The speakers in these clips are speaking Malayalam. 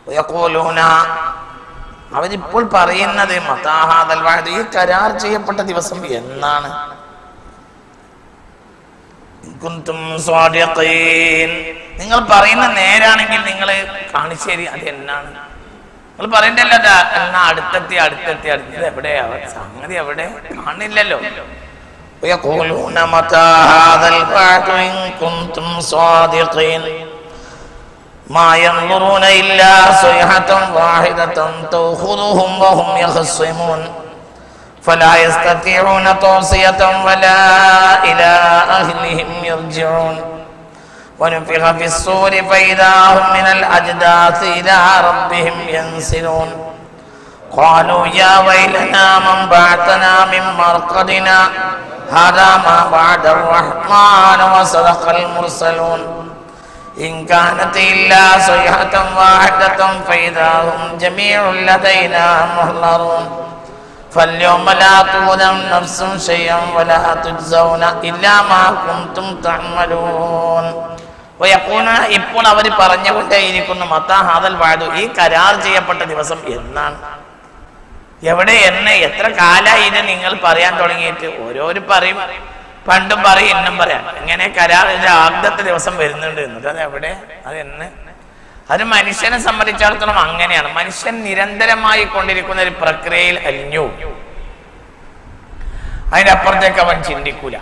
വയഖൂലൂന അവരിപ്പോൾ പറയുന്നത് മതാഹാദൽ വഅദ് ഈ കരാർ ചെയ്യപ്പെട്ട ദിവസം എന്നാണ് ഇൻ കുന്തും സ്വാദിഖീൻ. നിങ്ങൾ പറയുന്ന നേരാണെങ്കിൽ നിങ്ങൾ കാണിച്ചു തരി അത് എന്നാണ് നിങ്ങൾ പറയണ്ടല്ലോ അത് എന്നാ അടുത്തെത്തി അടുത്തെത്തി അടുത്തത് എവിടെയാ സംഗതി എവിടെ കാണില്ലല്ലോ ويقولون متى هذا الوعد إن كنتم صادقين ما ينظرون إلا صيحة واحدة تأخذهم وهم يخصمون فلا يستطيعون توصية ولا إلى أهلهم يرجعون ونفخ في الصور فإذا هم من الأجداث إلى ربهم ينسلون قالوا يا ويلنا من بعثنا من مرقدنا هذا ما بعد الرحمن وصدق المرسلون إن كانت إلا صيحة واحدة فإذا هم جميع لدينا محضرون فاليوم لا تظلم نفس شيئا ولا تجزون إلا ما كنتم تعملون ويقولون ഇപ്പോൾ അവർ പറഞ്ഞുകൊണ്ടേയിരിക്കുന്നു മത്താ ഹാദൽ വാഴു ഈ കരാർ ചെയ്യപ്പെട്ട ദിവസം എന്നാണ് എവിടെ എന്ന് എത്ര കാലായി ഇത് നിങ്ങൾ പറയാൻ തുടങ്ങിയിട്ട് ഓരോരു പറയും പണ്ടും പറയും എന്നും പറയാം ഇങ്ങനെ കരാർ ഇത് ആദ്യത്തെ ദിവസം വരുന്നുണ്ട് എന്നിട്ട് അത് എവിടെ അത് എന്ന് അത് മനുഷ്യനെ സംബന്ധിച്ചിടത്തോളം അങ്ങനെയാണ് മനുഷ്യൻ നിരന്തരമായി കൊണ്ടിരിക്കുന്ന ഒരു പ്രക്രിയയിൽ അലിഞ്ഞു അതിന്റെ അപ്പുറത്തേക്ക് അവൻ ചിന്തിക്കൂല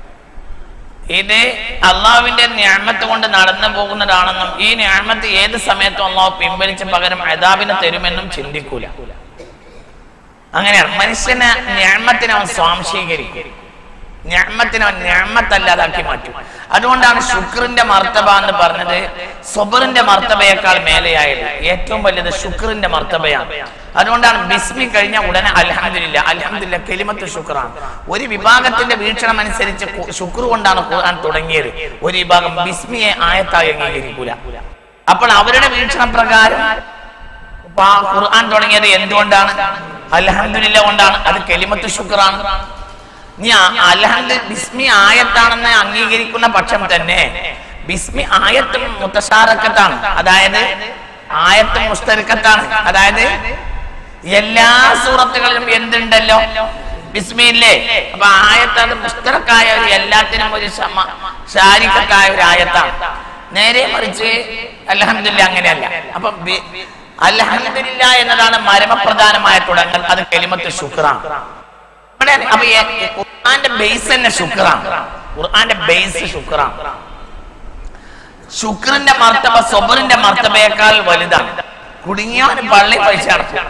ഇത് അള്ളാവിന്റെ ഞാമത്ത് കൊണ്ട് നടന്നു പോകുന്നതാണെന്നും ഈ ഞാമത്ത് ഏത് സമയത്തും അള്ളാഹു പിൻവലിച്ച് പകരം അതാബിനെ തരുമെന്നും ചിന്തിക്കൂല അങ്ങനെയാണ് മനുഷ്യനെ ഞാമത്തിനെ അവൻ സ്വാംശീകരിക്കും ഞാമത്തിനെ അവൻ ഞാമത്തല്ലാതാക്കി മാറ്റും അതുകൊണ്ടാണ് ശുക്രിന്റെ മർത്തബ എന്ന് പറഞ്ഞത് സൊബറിന്റെ മർത്തബയേക്കാൾ മേലെയായത് ഏറ്റവും വലുത് ശുക്രിന്റെ മർത്തബയാണ് അതുകൊണ്ടാണ് ബിസ്മി കഴിഞ്ഞ ഉടനെ അലഹമില്ല അലഹമില്ല കെലിമത്ത് ശുക്രാണ് ഒരു വിഭാഗത്തിന്റെ വീക്ഷണം അനുസരിച്ച് കു- ശുക്ർ കൊണ്ടാണ് ഖുർആൻ തുടങ്ങിയത് ഒരു വിഭാഗം ബിസ്മിയെ ആയത്തായി അംഗീകരിക്കൂല അപ്പോൾ അവരുടെ വീക്ഷണ പ്രകാരം ഇപ്പൊ ആ ഖുർആൻ തുടങ്ങിയത് എന്തുകൊണ്ടാണ് അൽഹംദുലില്ല കൊണ്ടാണ് അത് കെലിമത്ത് ശുക്രാണ് നീ അൽഹംദ് ബിസ്മി ആയത്താണെന്ന് അംഗീകരിക്കുന്ന പക്ഷം തന്നെ ബിസ്മി ആയത്തും മുത്തശാറക്കത്താണ് അതായത് ആയത്തും മുസ്തരിക്കത്താണ് അതായത് എല്ലാ സൂറത്തുകളിലും എന്തുണ്ടല്ലോ ബിസ്മിയില്ലേ അപ്പൊ ആയത്ത് അത് മുസ്തറക്കായ ഒരു എല്ലാത്തിനും ഒരു സമ- ശാരികത്തായ ഒരു ആയത്താണ് നേരെ മറിച്ച് അലഹമില്ല അങ്ങനെയല്ല അപ്പൊ ബി- അൽഹംദുലില്ലാ എന്നതാണ് മരമപ്രധാനമായ തുടങ്ങൽ അത് കെലിമത്ത് ശുക്രാണ് ഇവിടെ അപ്പൊ ഈ ഖുർആന്റെ ബേസ് തന്നെ ശുക്രാണ് ഖുർആന്റെ ബേസ് ശുക്രാണ് ശുക്രന്റെ മർത്തബ സൊബറിന്റെ മർത്തബയേക്കാൾ വലുതാണ് കുടുങ്ങിയവന് പള്ളി പൈസ അടക്കും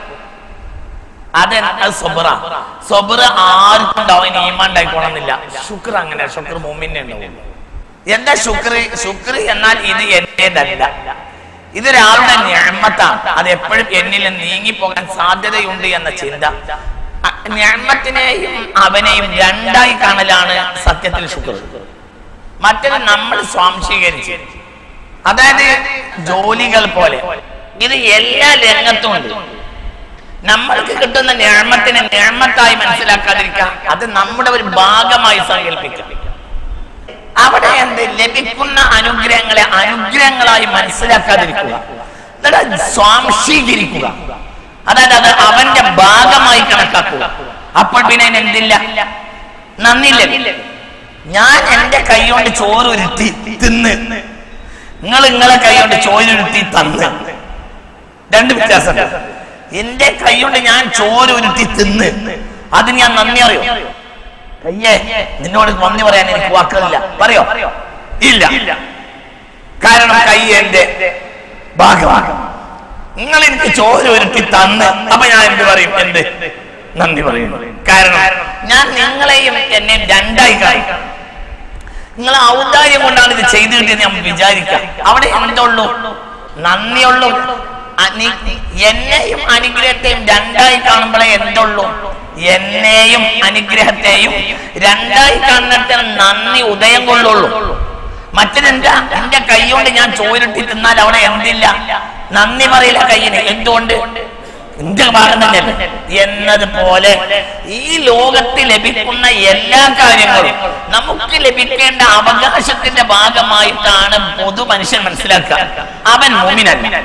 അത് അത് സൊബറ സൊബറ ആർക്കും ഉണ്ടാവും ഈമാൻ ഉണ്ടായിക്കോണമെന്നില്ല ശുക്ർ അങ്ങനെ ശുക്ർ മൂമിന്നെ ഉണ്ടാവും എന്താ ശുക്ർ ശുക്ർ എന്നാൽ ഇത് എന്റേതല്ല ഇതൊരാളുടെ ഞാമത്താണ് അത് എപ്പോഴും എന്നിൽ നീങ്ങിപ്പോകാൻ സാധ്യതയുണ്ട് എന്ന ചിന്ത ഞാമത്തിനെയും അവനെയും രണ്ടായി കാണലാണ് സത്യത്തിൽ ശുക്ർ മറ്റത് നമ്മൾ സ്വാംശീകരിച്ച് അതായത് ജോലികൾ പോലെ ഇത് എല്ലാ രംഗത്തും ഉണ്ട് നമ്മൾക്ക് കിട്ടുന്ന ഞാമത്തിനെ ഞാമത്തായി മനസ്സിലാക്കാതിരിക്കാം അത് നമ്മുടെ ഒരു ഭാഗമായി സങ്കല്പിക്കാം അവിടെ എന്ത് ലഭിക്കുന്ന അനുഗ്രഹങ്ങളെ അനുഗ്രഹങ്ങളായി മനസ്സിലാക്കാതിരിക്കുക എന്നിട്ട് അത് സ്വാംശീകരിക്കുക അതായത് അത് അവന്റെ ഭാഗമായി കണക്കാക്കുക അപ്പോൾ പിന്നെ അതിന് എന്തില്ല നന്ദില്ല ഞാൻ എന്റെ കൈ കൊണ്ട് ചോറ് ഉരുത്തി തിന്ന് നിങ്ങൾ നിങ്ങളെ കൈ കൊണ്ട് ചോറ് ഉരുത്തി തന്ന് രണ്ട് വ്യത്യാസമുണ്ട് എന്റെ കൈ കൊണ്ട് ഞാൻ ചോറ് ഉരുത്തി തിന്ന് അതിന് ഞാൻ നന്ദി അറിയോ കയ്യേ നിന്നോട് നന്ദി പറയാൻ എനിക്ക് വാക്കുകളില്ല പറയോ ഇല്ല കാരണം കൈ എന്റെ ഭാഗമാണ് നിങ്ങൾ എനിക്ക് ചോര ഒരുക്കി തന്ന് അപ്പൊ ഞാൻ എന്ത് പറയും എന്ത് നന്ദി പറയും കാരണം ഞാൻ നിങ്ങളെയും എന്നെ രണ്ടായി കാണും നിങ്ങൾ ഔദാര്യം കൊണ്ടാണ് ഇത് ചെയ്തു കിട്ടിയത് ഞാൻ വിചാരിക്കാം അവിടെ എന്തുള്ളൂ നന്ദിയുള്ളൂ അനി- എന്നെയും അനുഗ്രഹത്തെയും രണ്ടായി കാണുമ്പോഴേ എന്തുള്ളൂ എന്നെയും അനുഗ്രഹത്തെയും രണ്ടായി കാണുന്നിടത്ത് നന്ദി ഉദയം കൊള്ളുള്ളൂ മറ്റതെന്താ എന്റെ കൈ കൊണ്ട് ഞാൻ ചോരിട്ടി തിന്നാൽ അവിടെ എന്തില്ല നന്ദി പറയില്ല കയ്യിന് എന്തുകൊണ്ട് എന്റെ ഭാഗം തന്നെയല്ലേ എന്നതുപോലെ ഈ ലോകത്ത് ലഭിക്കുന്ന എല്ലാ കാര്യങ്ങളും നമുക്ക് ലഭിക്കേണ്ട അവകാശത്തിന്റെ ഭാഗമായിട്ടാണ് പൊതു മനുഷ്യൻ മനസ്സിലാക്കുക അവൻ മോമിനല്ല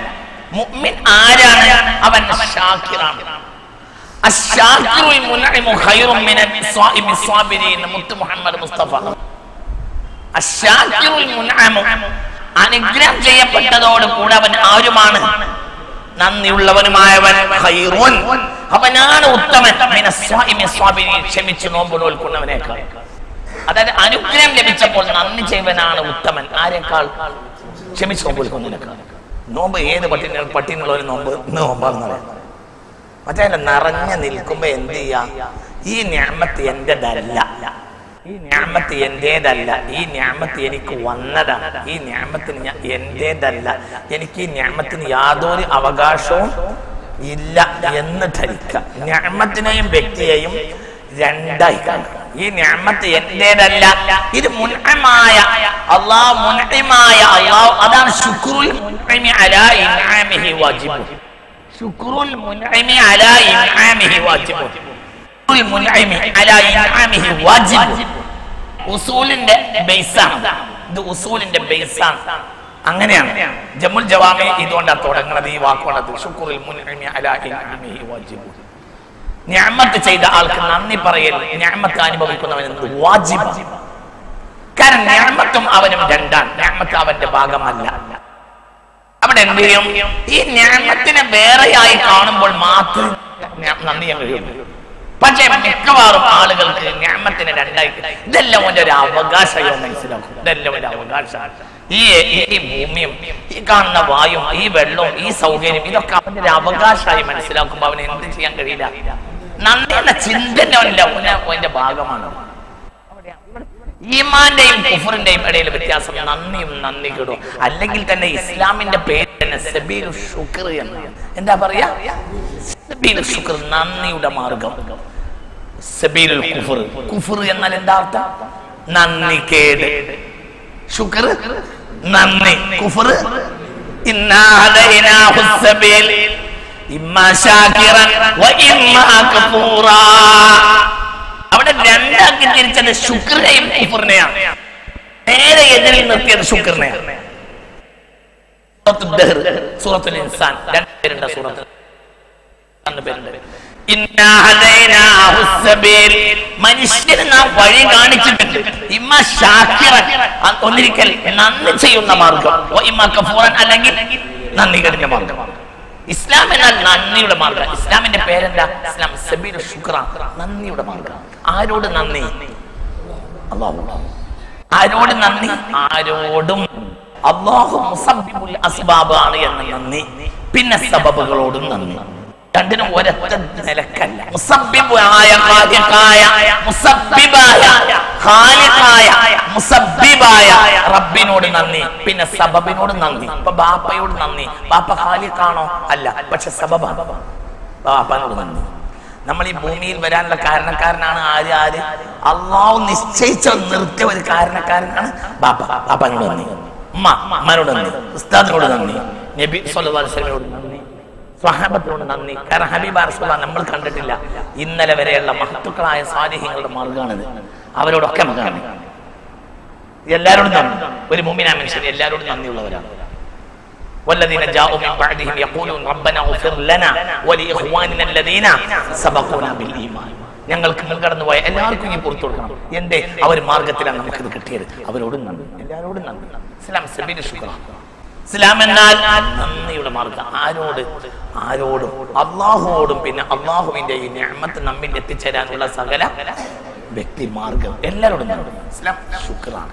മുഅ്മിൻ ആരാണ് അവൻ ഷാക്കിറാണ് അശ്ശാക്കിറുൽ മുൻഇമു ഖൈറും മിനൽ സ്വാഇമി സ്വാബിരീൻ മുത്ത് മുഹമ്മദ് മുസ്തഫ അശ്ശാക്കിറുൽ മുൻഇമു അനുഗ്രഹം ചെയ്യപ്പെട്ടതോട് കൂടെ അവൻ ആരുമാണ് നന്ദിയുള്ളവനുമായവൻ ഖൈറുൻ അവനാണ് ഉത്തമൻ മിന സ്വാഇമി സ്വാബിരീൻ ക്ഷമിച്ച് നോമ്പ് നോൽക്കുന്നവനേക്കാൾ അതായത് അനുഗ്രഹം ലഭിച്ചപ്പോൾ നന്ദി ചെയ്വനാണ് ഉത്തമൻ ആരെക്കാൾ ക്ഷമിച്ച് നോമ്പ് നോൽക്കുന്നതിനേക്കാൾ നോമ്പ് ഏത് പട്ടിണ പട്ടിനുള്ള ഒരു നോമ്പ് ഇന്ന് നോമ്പാണെന്ന് പറയാം മറ്റേ നിറഞ്ഞു നിൽക്കുമ്പോ എന്ത് ചെയ്യാ ഈ ഞാമത്ത് എന്റേതല്ല ഈ ഞാമത്ത് എന്റേതല്ല ഈ ഞാമത്ത് എനിക്ക് വന്നതാണ് ഈ ഞാമത്തിന് ഞാൻ എന്റേതല്ല എനിക്ക് ഈ ഞാമത്തിന് യാതൊരു അവകാശവും ഇല്ല എന്ന് ധരിക്കുക ഞാമത്തിനെയും വ്യക്തിയെയും രണ്ടായി കാണുക ഈ ഞാമത്ത് എന്റേതല്ല ഇത് മുൻഅമായ അള്ളാഹ് മുൻഅമായ അള്ളാഹ് അതാണ് ശുക്രുൽ മുൻഅമി അലാ ഇൻആമിഹി വാജിബ് ശുക്രുൽ മുൻഅമി അലാ ഇൻആമിഹി വാജിബ് ശുക്രുൽ മുൻഅമി അലാ ഇൻആമിഹി വാജിബ് ഉസൂലിന്റെ ബേസാണ് ഇത് ഉസൂലിന്റെ ബേസാണ് അങ്ങനെയാണ് ജമ്മുൽ ജവാമി ഇതുകൊണ്ടാണ് തുടങ്ങുന്നത് ഈ വാക്കുകൊണ്ടത് ശുക്രുൽ മുൻഅമി അലാ ഇൻആമിഹി വാജിബ് ഞാമത്ത് ചെയ്ത ആൾക്ക് നന്ദി പറയൽ ഞാമത്ത് അനുഭവിക്കുന്നവൻ എന്നത് വാജിബ് കാരണം ഞാമത്തും അവനും രണ്ടാണ് ഞാമത്ത് അവന്റെ ഭാഗമല്ല അവിടെ എന്ത് ചെയ്യും ഈ ഞാമത്തിനെ വേറെയായി കാണുമ്പോൾ മാത്രം ഞാ- നന്ദി ഞാൻ കഴിയുള്ളൂ പക്ഷേ മിക്കവാറും ആളുകൾക്ക് ഞാമത്തിനെ രണ്ടായി ഇതെല്ലാം അവന്റെ ഒരു അവകാശമായി മനസ്സിലാക്കും ഇതെല്ലാം ഒരു അവകാശമാണ് ഈ ഈ ഭൂമിയും ഈ കാണുന്ന വായും ഈ വെള്ളവും ഈ സൗകര്യം ഇതൊക്കെ അവന്റെ ഒരു അവകാശമായി മനസ്സിലാക്കുമ്പോൾ അവന് എന്ത് ചെയ്യാൻ കഴിയില്ല നന്ദി എന്ന ചിന്തന്റെ അവന്റെ അവന്റെ ഭാഗമാണ് ഈമാന്റെയും കുഫറിന്റെയും ഇടയിൽ വ്യത്യാസം നന്ദിയും നന്ദി കിടും അല്ലെങ്കിൽ തന്നെ ഇസ്ലാമിന്റെ പേര് തന്നെ സബീലു ഷുക്ർ എന്നാണ് എന്താ പറയാ സബീലു ഷുക്ർ നന്ദിയുടെ മാർഗം സബീലുൽ കുഫർ കുഫർ എന്നാൽ എന്താ അർത്ഥം നന്ദി കേട് ഷുക്ർ നന്ദി കുഫർ ഇന്നാ ഹദൈനാഹു സബീൽ ഇമ്മാ ശാകിറൻ വ ഇമ്മാ കഫൂറാ അവിടെ രണ്ടാക്കി തിരിച്ചത് ശുക്രനെയും കുഫറിനെയാണ് നേരെ എതിരിൽ നിർത്തിയത് ശുക്രനെയാണ് സൂറത്തുൽ ദഹ്ർ, സൂറത്തുൽ ഇൻസാൻ രണ്ട് പേരുണ്ട് സൂറത്ത് രണ്ട് പേരുണ്ട് ഇന്നാ ഹദൈനാഹു സബീൽ. മനുഷ്യന് നാം വഴി കാണിച്ചിട്ടുണ്ട് ഇമ്മ ഷാക്കിറൻ അ- ഒന്നിരിക്കൽ നന്ദി ചെയ്യുന്ന മാർഗം വ ഇമ്മ കഫൂറൻ അല്ലെങ്കിൽ നന്ദി കടിഞ്ഞ മാർഗം ഇസ്ലാം എന്നാൽ നന്ദിയുടെ മാർഗം ഇസ്ലാമിന്റെ പേരെന്താ ഇസ്ലാം സബീൽ ശുക്ര നന്ദിയുടെ മാർഗം ആരോട് നന്ദി അള്ളാഹു ആരോട് നന്ദി ആരോടും അള്ളാഹു മുസബ്ബിബുൽ അസ്ബാബ് ആണ് എന്ന നന്ദി പിന്നെ സബബുകളോടും നന്ദി രണ്ടിനും ഒരൊറ്റ നിലക്കല്ല മുസബ്ബിബായ ഖാലിഖായ മുസബ്ബിബായ ഖാലിഖായ മുസബ്ബിബായ റബ്ബിനോട് നന്ദി പിന്നെ സബബിനോട് നന്ദി ഇപ്പൊ ബാപ്പയോട് നന്ദി ബാപ്പ ഖാലിഖാണോ അല്ല പക്ഷെ സബബാണ് ബാപ്പനോട് നന്ദി നമ്മൾ ഈ ഭൂമിയിൽ വരാനുള്ള കാരണക്കാരനാണ് ആര് ആര് അള്ളാഹു നിശ്ചയിച്ച നിർത്തിയ ഒരു കാരണക്കാരനാണ് ബാപ്പ ബാപ്പനോട് നന്ദി ഉമ്മ അമ്മനോട് നന്ദി ഉസ്താദിനോട് നന്ദി നബി സല്ലല്ലാഹു അലൈഹി വസല്ലമയോട് നന്ദി സ്വഹാബത്തിനോട് നന്ദി കാരണം ഹബീബ് റസൂല നമ്മൾ കണ്ടിട്ടില്ല ഇന്നലെ വരെയുള്ള മഹത്തുക്കളായ സ്വാലിഹ്യങ്ങളുടെ മാർഗമാണിത് അവരോടൊക്കെ നമുക്ക് നന്ദി എല്ലാരോടും നന്ദി ഒരു മുമിനാ മനുഷ്യൻ എല്ലാരോടും നന്ദിയുള്ളവരാണ് والذين جاءوا من بعدهم يقولون ربنا اغفر لنا ولإخواننا الذين سبقونا بالإيمان ഞങ്ങൾക്ക് മുൻകടന്നു പോയ എല്ലാവർക്കും ഈ പുറത്തു കൊടുക്കണം എന്റെ അവർ മാർഗത്തിലാണ് നമുക്ക് ഇത് കിട്ടിയത് അവരോടും നന്ദി എല്ലാവരോടും നന്ദി ഇസ്ലാം സബീൽ ശുക്രാണ് ഇസ്ലാം എന്നാൽ നന്ദിയുടെ മാർഗം ആരോട് ആരോടും അള്ളാഹുവോടും പിന്നെ അള്ളാഹുവിന്റെ ഈ ഞാമത്ത് നമ്മിൽ എത്തിച്ചേരാനുള്ള സകല വ്യക്തി മാർഗം എല്ലാവരോടും നന്ദി ഇസ്ലാം ശുക്രാണ്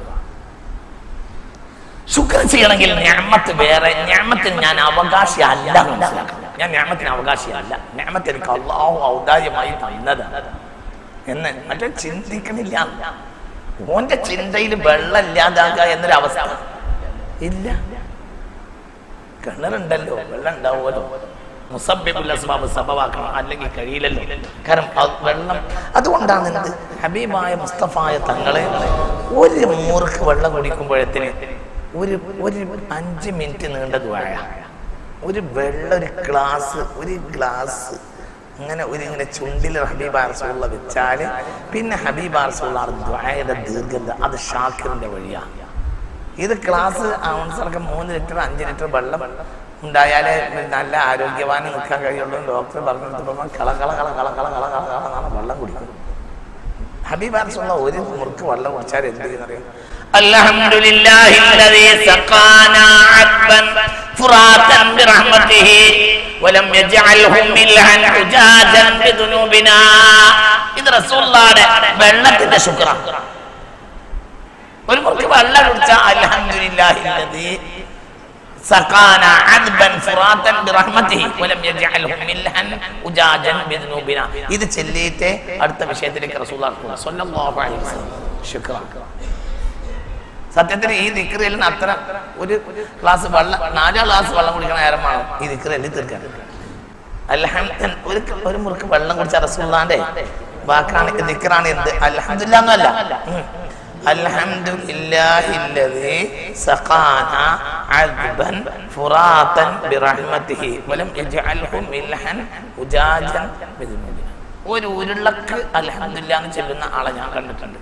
ശുക്ർ ചെയ്യണമെങ്കിൽ ഞാമത്ത് വേറെ ഞാമത്തിന് ഞാൻ അവകാശി അല്ല എന്ന് മനസ്സിലാക്കണം ഞാൻ ഞാമത്തിന് അവകാശിയല്ല ഞാമത്ത് എനിക്ക് അള്ളാഹു ഔദാര്യമായി തന്നതാണ് എന്ന് മറ്റേ ചിന്തിക്കണില്ല ഓന്റെ ചിന്തയിൽ വെള്ളം ഇല്ലാതാകുക എന്നൊരു അവസ്ഥ ഇല്ല കിണറുണ്ടല്ലോ വെള്ളം ഉണ്ടാവുമല്ലോ മുസബ്ബിബുൽ അസ്ബാബ് സബവാക്കണം അല്ലെങ്കിൽ കഴിയില്ലല്ലോ കാരണം അത് വെള്ളം അതുകൊണ്ടാണ് എന്ത് ഹബീബായ മുസ്തഫായ തങ്ങളെ ഒരു മൂർക്ക് വെള്ളം കുടിക്കുമ്പോഴത്തിന് ഒരു ഒരു അഞ്ച് മിനിറ്റ് നീണ്ട ദ്വാഴ ഒരു വെള്ള ഒരു ഗ്ലാസ് ഒരു ഗ്ലാസ് അങ്ങനെ ഒരു ഇങ്ങനെ ചുണ്ടിൽ ഹബീബ് അറസുള്ള വെച്ചാല് പിന്നെ ഹബീബ് അറസുള്ള ദ്വായയുടെ ദീർഘത അത് ഷാക്കിറിന്റെ വഴിയാണ് ഇത് ക്ലാസ് ഔൺസർക്ക് മൂന്ന് ലിറ്റർ അഞ്ച് ലിറ്റർ വെള്ളം ഉണ്ടായാലേ നല്ല ആരോഗ്യവാന് നിൽക്കാൻ കഴിയുള്ളൂ എന്ന് ഡോക്ടർ പറഞ്ഞിടത്തപ്പോൾ കള കള കള കള കള കള കള കള എന്നാണ് വെള്ളം കുടിക്കും ഹബീബാൻസുള്ള ഒരു മുറുക്ക് വെള്ളം കുടിച്ചാൽ എന്ത് ചെയ്യുന്നറിയാം الحمد لله الذي سقانا عذبا فراتا برحمته ولم يجعله ملحا حجاجا بذنوبنا ഇത് റസൂള്ളാടെ വെള്ളത്തിന്റെ ശുക്രാണ് ഒരു മുറുക്ക് വെള്ളം കുടിച്ചാൽ അൽഹംദുലില്ലാഹില്ലദീ സഖാന അദ്ബൻ ഫുറാത്തൻ ബിറഹ്മതിഹി വലം യജ്അൽഹു മിൽഹൻ ഉജാജൻ ബിദ്നൂബിന ഇത് ചെല്ലിയിട്ട് അടുത്ത വിഷയത്തിലേക്ക് റസൂലുള്ളാഹി സ്വല്ലല്ലാഹു അലൈഹി വസല്ലം ശുക്രാൻ സത്യത്തിൽ ഈ ദിക്റിയിൽ അത്ര ഒരു ഗ്ലാസ് വെള്ളം നാലാം ഗ്ലാസ് വെള്ളം കുടിക്കണ നേരമാണ് ഈ ദിക്റിയിൽ തീർക്കാൻ അൽഹംദ് ഒരു ഒരു മുറുക്ക് വെള്ളം കുടിച്ച റസൂള്ളാന്റെ വാക്കാണ് ദിക്റാണ് എന്ത് അൽഹംദുലില്ലാ എന്നല്ല ഉം. അൽഹംദുലില്ലാഹില്ലദീ സഖാന അദ്ബൻ ഫുറാത്തൻ ബിറഹ്മതിഹി വലം യജ്അൽഹു മിൽഹൻ ഉജാജൻ ബിദുനൂബിന ഒരു ഉരുളക്ക് അൽഹംദുലില്ലാ എന്ന് ചൊല്ലുന്ന ആളെ ഞാൻ കണ്ടിട്ടുണ്ട്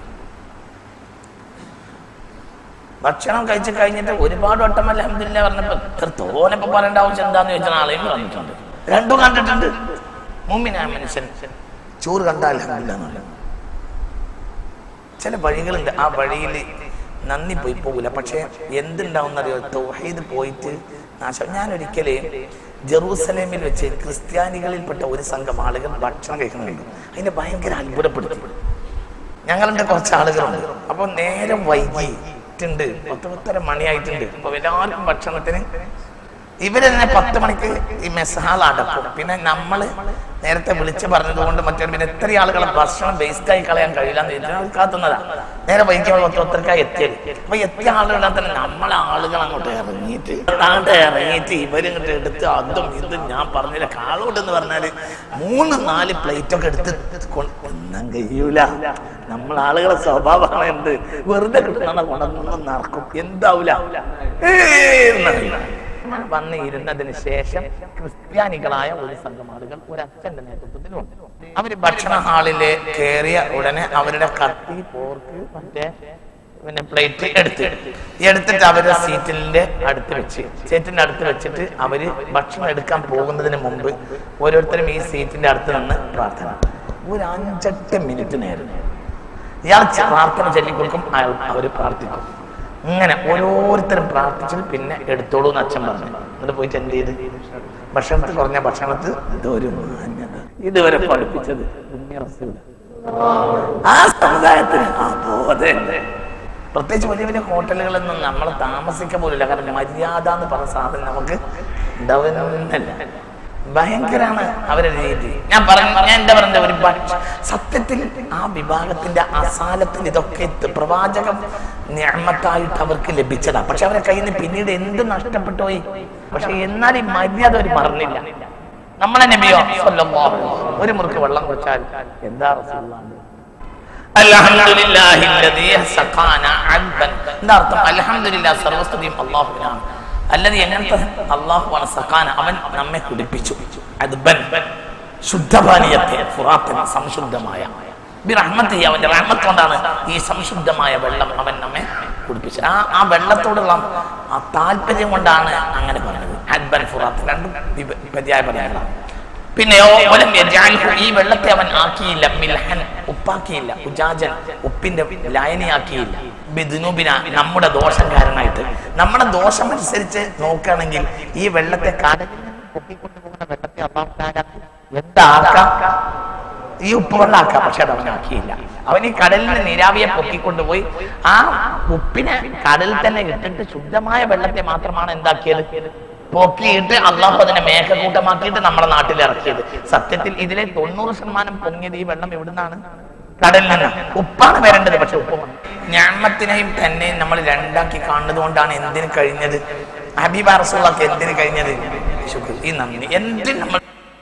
ഭക്ഷണം കഴിച്ചു കഴിഞ്ഞിട്ട് ഒരുപാട് വട്ടം അലഹമില്ല പറഞ്ഞപ്പോ ഇത്ര തോനപ്പോ പറയേണ്ട ആവശ്യം എന്താന്ന് ചോദിച്ചാൽ ആളെയും പറഞ്ഞിട്ടുണ്ട് രണ്ടും കണ്ടിട്ടുണ്ട് മുമ്പിനാ മനുഷ്യൻ ചോറ് കണ്ട അലഹമില്ല ചില വഴികളുണ്ട് ആ വഴിയിൽ നന്ദി പോയി പോകില്ല പക്ഷെ എന്തുണ്ടാവുന്നറിയോ തൗഹീദ് പോയിട്ട് നാശം ഞാൻ ഒരിക്കല് ജെറൂസലേമിൽ വെച്ച് ക്രിസ്ത്യാനികളിൽപ്പെട്ട ഒരു സംഘം ആളുകൾ ഭക്ഷണം കഴിക്കുന്നുണ്ട് അതിനെ ഭയങ്കര അത്ഭുതപ്പെടുത്തി ഞങ്ങളുണ്ട് കുറച്ച് ആളുകളുണ്ട് അപ്പൊ നേരം വൈകിട്ടുണ്ട് പത്ത് പത്തര മണിയായിട്ടുണ്ട് അപ്പൊ എല്ലാവർക്കും ഭക്ഷണത്തിന് ഇവര് തന്നെ പത്ത് മണിക്ക് ഈ മെസ്സാൾ അടക്കും പിന്നെ നമ്മള് നേരത്തെ വിളിച്ച് പറഞ്ഞത് കൊണ്ട് മറ്റേ പിന്നെ എത്ര ആളുകളെ ഭക്ഷണം വേസ്റ്റ് ആയി കളയാൻ കഴിയില്ല എന്ന് ചോദിച്ചാൽ അവർ കാത്തുന്നതാ നേരെ വൈകിക്കുമ്പോൾ പത്ത് പത്തരക്കായി എത്തിയത് അപ്പൊ എത്തിയ ആളുകളെ തന്നെ നമ്മളെ ആളുകൾ അങ്ങോട്ട് ഇറങ്ങിയിട്ട് അങ്ങോട്ട് ഇറങ്ങിയിട്ട് ഇവരിങ്ങോട്ട് എടുത്ത് അതും ഇതും ഞാൻ പറഞ്ഞില്ല കാളോട്ട് എന്ന് പറഞ്ഞാല് മൂന്ന് നാല് പ്ലേറ്റ് ഒക്കെ എടുത്ത് കൊണ്ട് തിന്നാൻ കഴിയൂല നമ്മൾ ആളുകളെ സ്വഭാവമാണ് എന്ത് വെറുതെ കിട്ടുന്ന കൊണ്ടൊന്നും നടക്കും എന്താവൂല ഏയ് എന്നറിയില്ല. വന്ന് ഇരുന്നതിന് ശേഷം ക്രിസ്ത്യാനികളായ ഒരു സംഘം ആളുകൾ ഒരു അച്ഛന്റെ നേതൃത്വത്തിലുണ്ട് അവര് ഭക്ഷണ ഹാളില് കയറിയ ഉടനെ അവരുടെ കത്തി പോർക്ക് മറ്റേ പിന്നെ പ്ലേറ്റ് എടുത്ത് എടുത്തിട്ട് അവരുടെ സീറ്റിന്റെ അടുത്ത് വെച്ച് സീറ്റിന്റെ അടുത്ത് വെച്ചിട്ട് അവര് ഭക്ഷണം എടുക്കാൻ പോകുന്നതിന് മുമ്പ് ഓരോരുത്തരും ഈ സീറ്റിന്റെ അടുത്ത് നിന്ന് പ്രാർത്ഥന ഒരു അഞ്ചെട്ട് മിനിറ്റ് നേരം ഇയാൾ ച- പ്രാർത്ഥന ചൊല്ലിക്കൊടുക്കും അയാൾ അവര് പ്രാർത്ഥിക്കും ഇങ്ങനെ ഓരോരുത്തരും പ്രാർത്ഥിച്ചു പിന്നെ എടുത്തോളൂ എന്ന് അച്ഛൻ പറഞ്ഞു എന്നിട്ട് പോയിട്ട് എന്ത് ചെയ്ത് ഭക്ഷണത്തിൽ കുറഞ്ഞ ഭക്ഷണത്തിൽ ഇതൊരു മാന്യത ഇതുവരെ പഠിപ്പിച്ചത് പുണ്യ റസൂലാ. ആ സമുദായത്തിന് ആ ബോധമുണ്ട് പ്രത്യേകിച്ച് വലിയ വലിയ ഹോട്ടലുകളൊന്നും നമ്മൾ താമസിക്കാൻ പോലില്ല കാരണം മര്യാദ എന്ന് പറഞ്ഞ സാധനം നമുക്ക് ഉണ്ടാവുന്നില്ല ഭയങ്കരാണ് അവരുടെ രീതി ഞാൻ പറഞ്ഞു ഞാൻ എന്താ പറഞ്ഞത് ഒരു ഭക്ഷ- സത്യത്തിൽ ആ വിഭാഗത്തിന്റെ അസാലത്തിൽ ഇതൊക്കെ എത്തി- പ്രവാചകം ഞാമത്തായിട്ട് അവർക്ക് ലഭിച്ചതാ പക്ഷെ അവരെ കയ്യിൽ നിന്ന് പിന്നീട് എന്ത് നഷ്ടപ്പെട്ടു പോയി പക്ഷെ എന്നാൽ ഈ മര്യാദ അവർ മറന്നില്ല നമ്മളെ നബിയോ സ്വല്ലല്ലാഹു അലൈഹി വസല്ലം. ഒരു മുറുക്ക് വെള്ളം കുടിച്ചാൽ എന്താ റസൂലുള്ളാഹി അൽഹംദുലില്ലാഹില്ലദീ സഖാന അദ്ബൻ എന്താ അർത്ഥം അൽഹംദുലില്ലാ സർവസ്തുതിയും അല്ലാഹുവിനാണ് അല്ലത് എങ്ങനത്തെ അള്ളാഹുവാണ് സഖാന അവൻ നമ്മെ കുടിപ്പിച്ചു അദ്ബൻ ശുദ്ധപാനീയത്തെ ഫുറാത്തൻ സംശുദ്ധമായ ബിറഹ്മത്തി അവന്റെ റഹ്മത്ത് കൊണ്ടാണ് ഈ സംശുദ്ധമായ വെള്ളം അവൻ നമ്മെ കുടിപ്പിച്ചത് ആ ആ വെള്ളത്തോടുള്ള ആ താല്പര്യം കൊണ്ടാണ് അങ്ങനെ പറഞ്ഞത് അദ്ബൻ ഫുറാത്ത് രണ്ടും വിപ- പര്യായ പദങ്ങളാണ് പിന്നെയോ വലം യജഅൽഹു ഈ വെള്ളത്തെ അവൻ ആക്കിയില്ല മിൽഹൻ ഉപ്പാക്കിയില്ല ഉജാജൻ ഉപ്പിന്റെ ലായനിയാക്കിയില്ല ബിദുനൂബിന നമ്മുടെ ദോഷം കാരണമായിട്ട് നമ്മുടെ ദോഷം അനുസരിച്ച് നോക്കുകയാണെങ്കിൽ ഈ വെള്ളത്തെ കടലിൽ നിന്ന് പൊക്കിക്കൊണ്ടുപോകുന്ന വെള്ളത്തെ അള്ളാഹു തആല എന്താക്കാം ഈ ഉപ്പ് വെള്ളമാക്കാം പക്ഷെ അത് അവനാക്കിയില്ല അവൻ ഈ കടലിൽ നീരാവിയെ പൊക്കിക്കൊണ്ടുപോയി ആ ഉപ്പിനെ കടലിൽ തന്നെ ഇട്ടിട്ട് ശുദ്ധമായ വെള്ളത്തെ മാത്രമാണ് എന്താക്കിയത് പൊക്കിയിട്ട് അള്ളാഹു അതിനെ മേഘക്കൂട്ടമാക്കിയിട്ട് നമ്മുടെ നാട്ടിൽ ഇറക്കിയത് സത്യത്തിൽ ഇതിലെ തൊണ്ണൂറ് ശതമാനം പൊങ്ങിയത് ഈ വെള്ളം എവിടുന്നാണ് കടലിൽ നിന്ന് ഉപ്പാണ് വരേണ്ടത് പക്ഷെ ഉപ്പ് ഞാമത്തിനെയും തന്നെയും നമ്മൾ രണ്ടാക്കി കാണുന്നത് കൊണ്ടാണ് എന്തിന് കഴിഞ്ഞത് ഹബീബ റസൂള്ളക്ക് എന്തിന് കഴിഞ്ഞത് ശുക്ർ ഈ നന്ദി എന്തിന് നമ്മൾ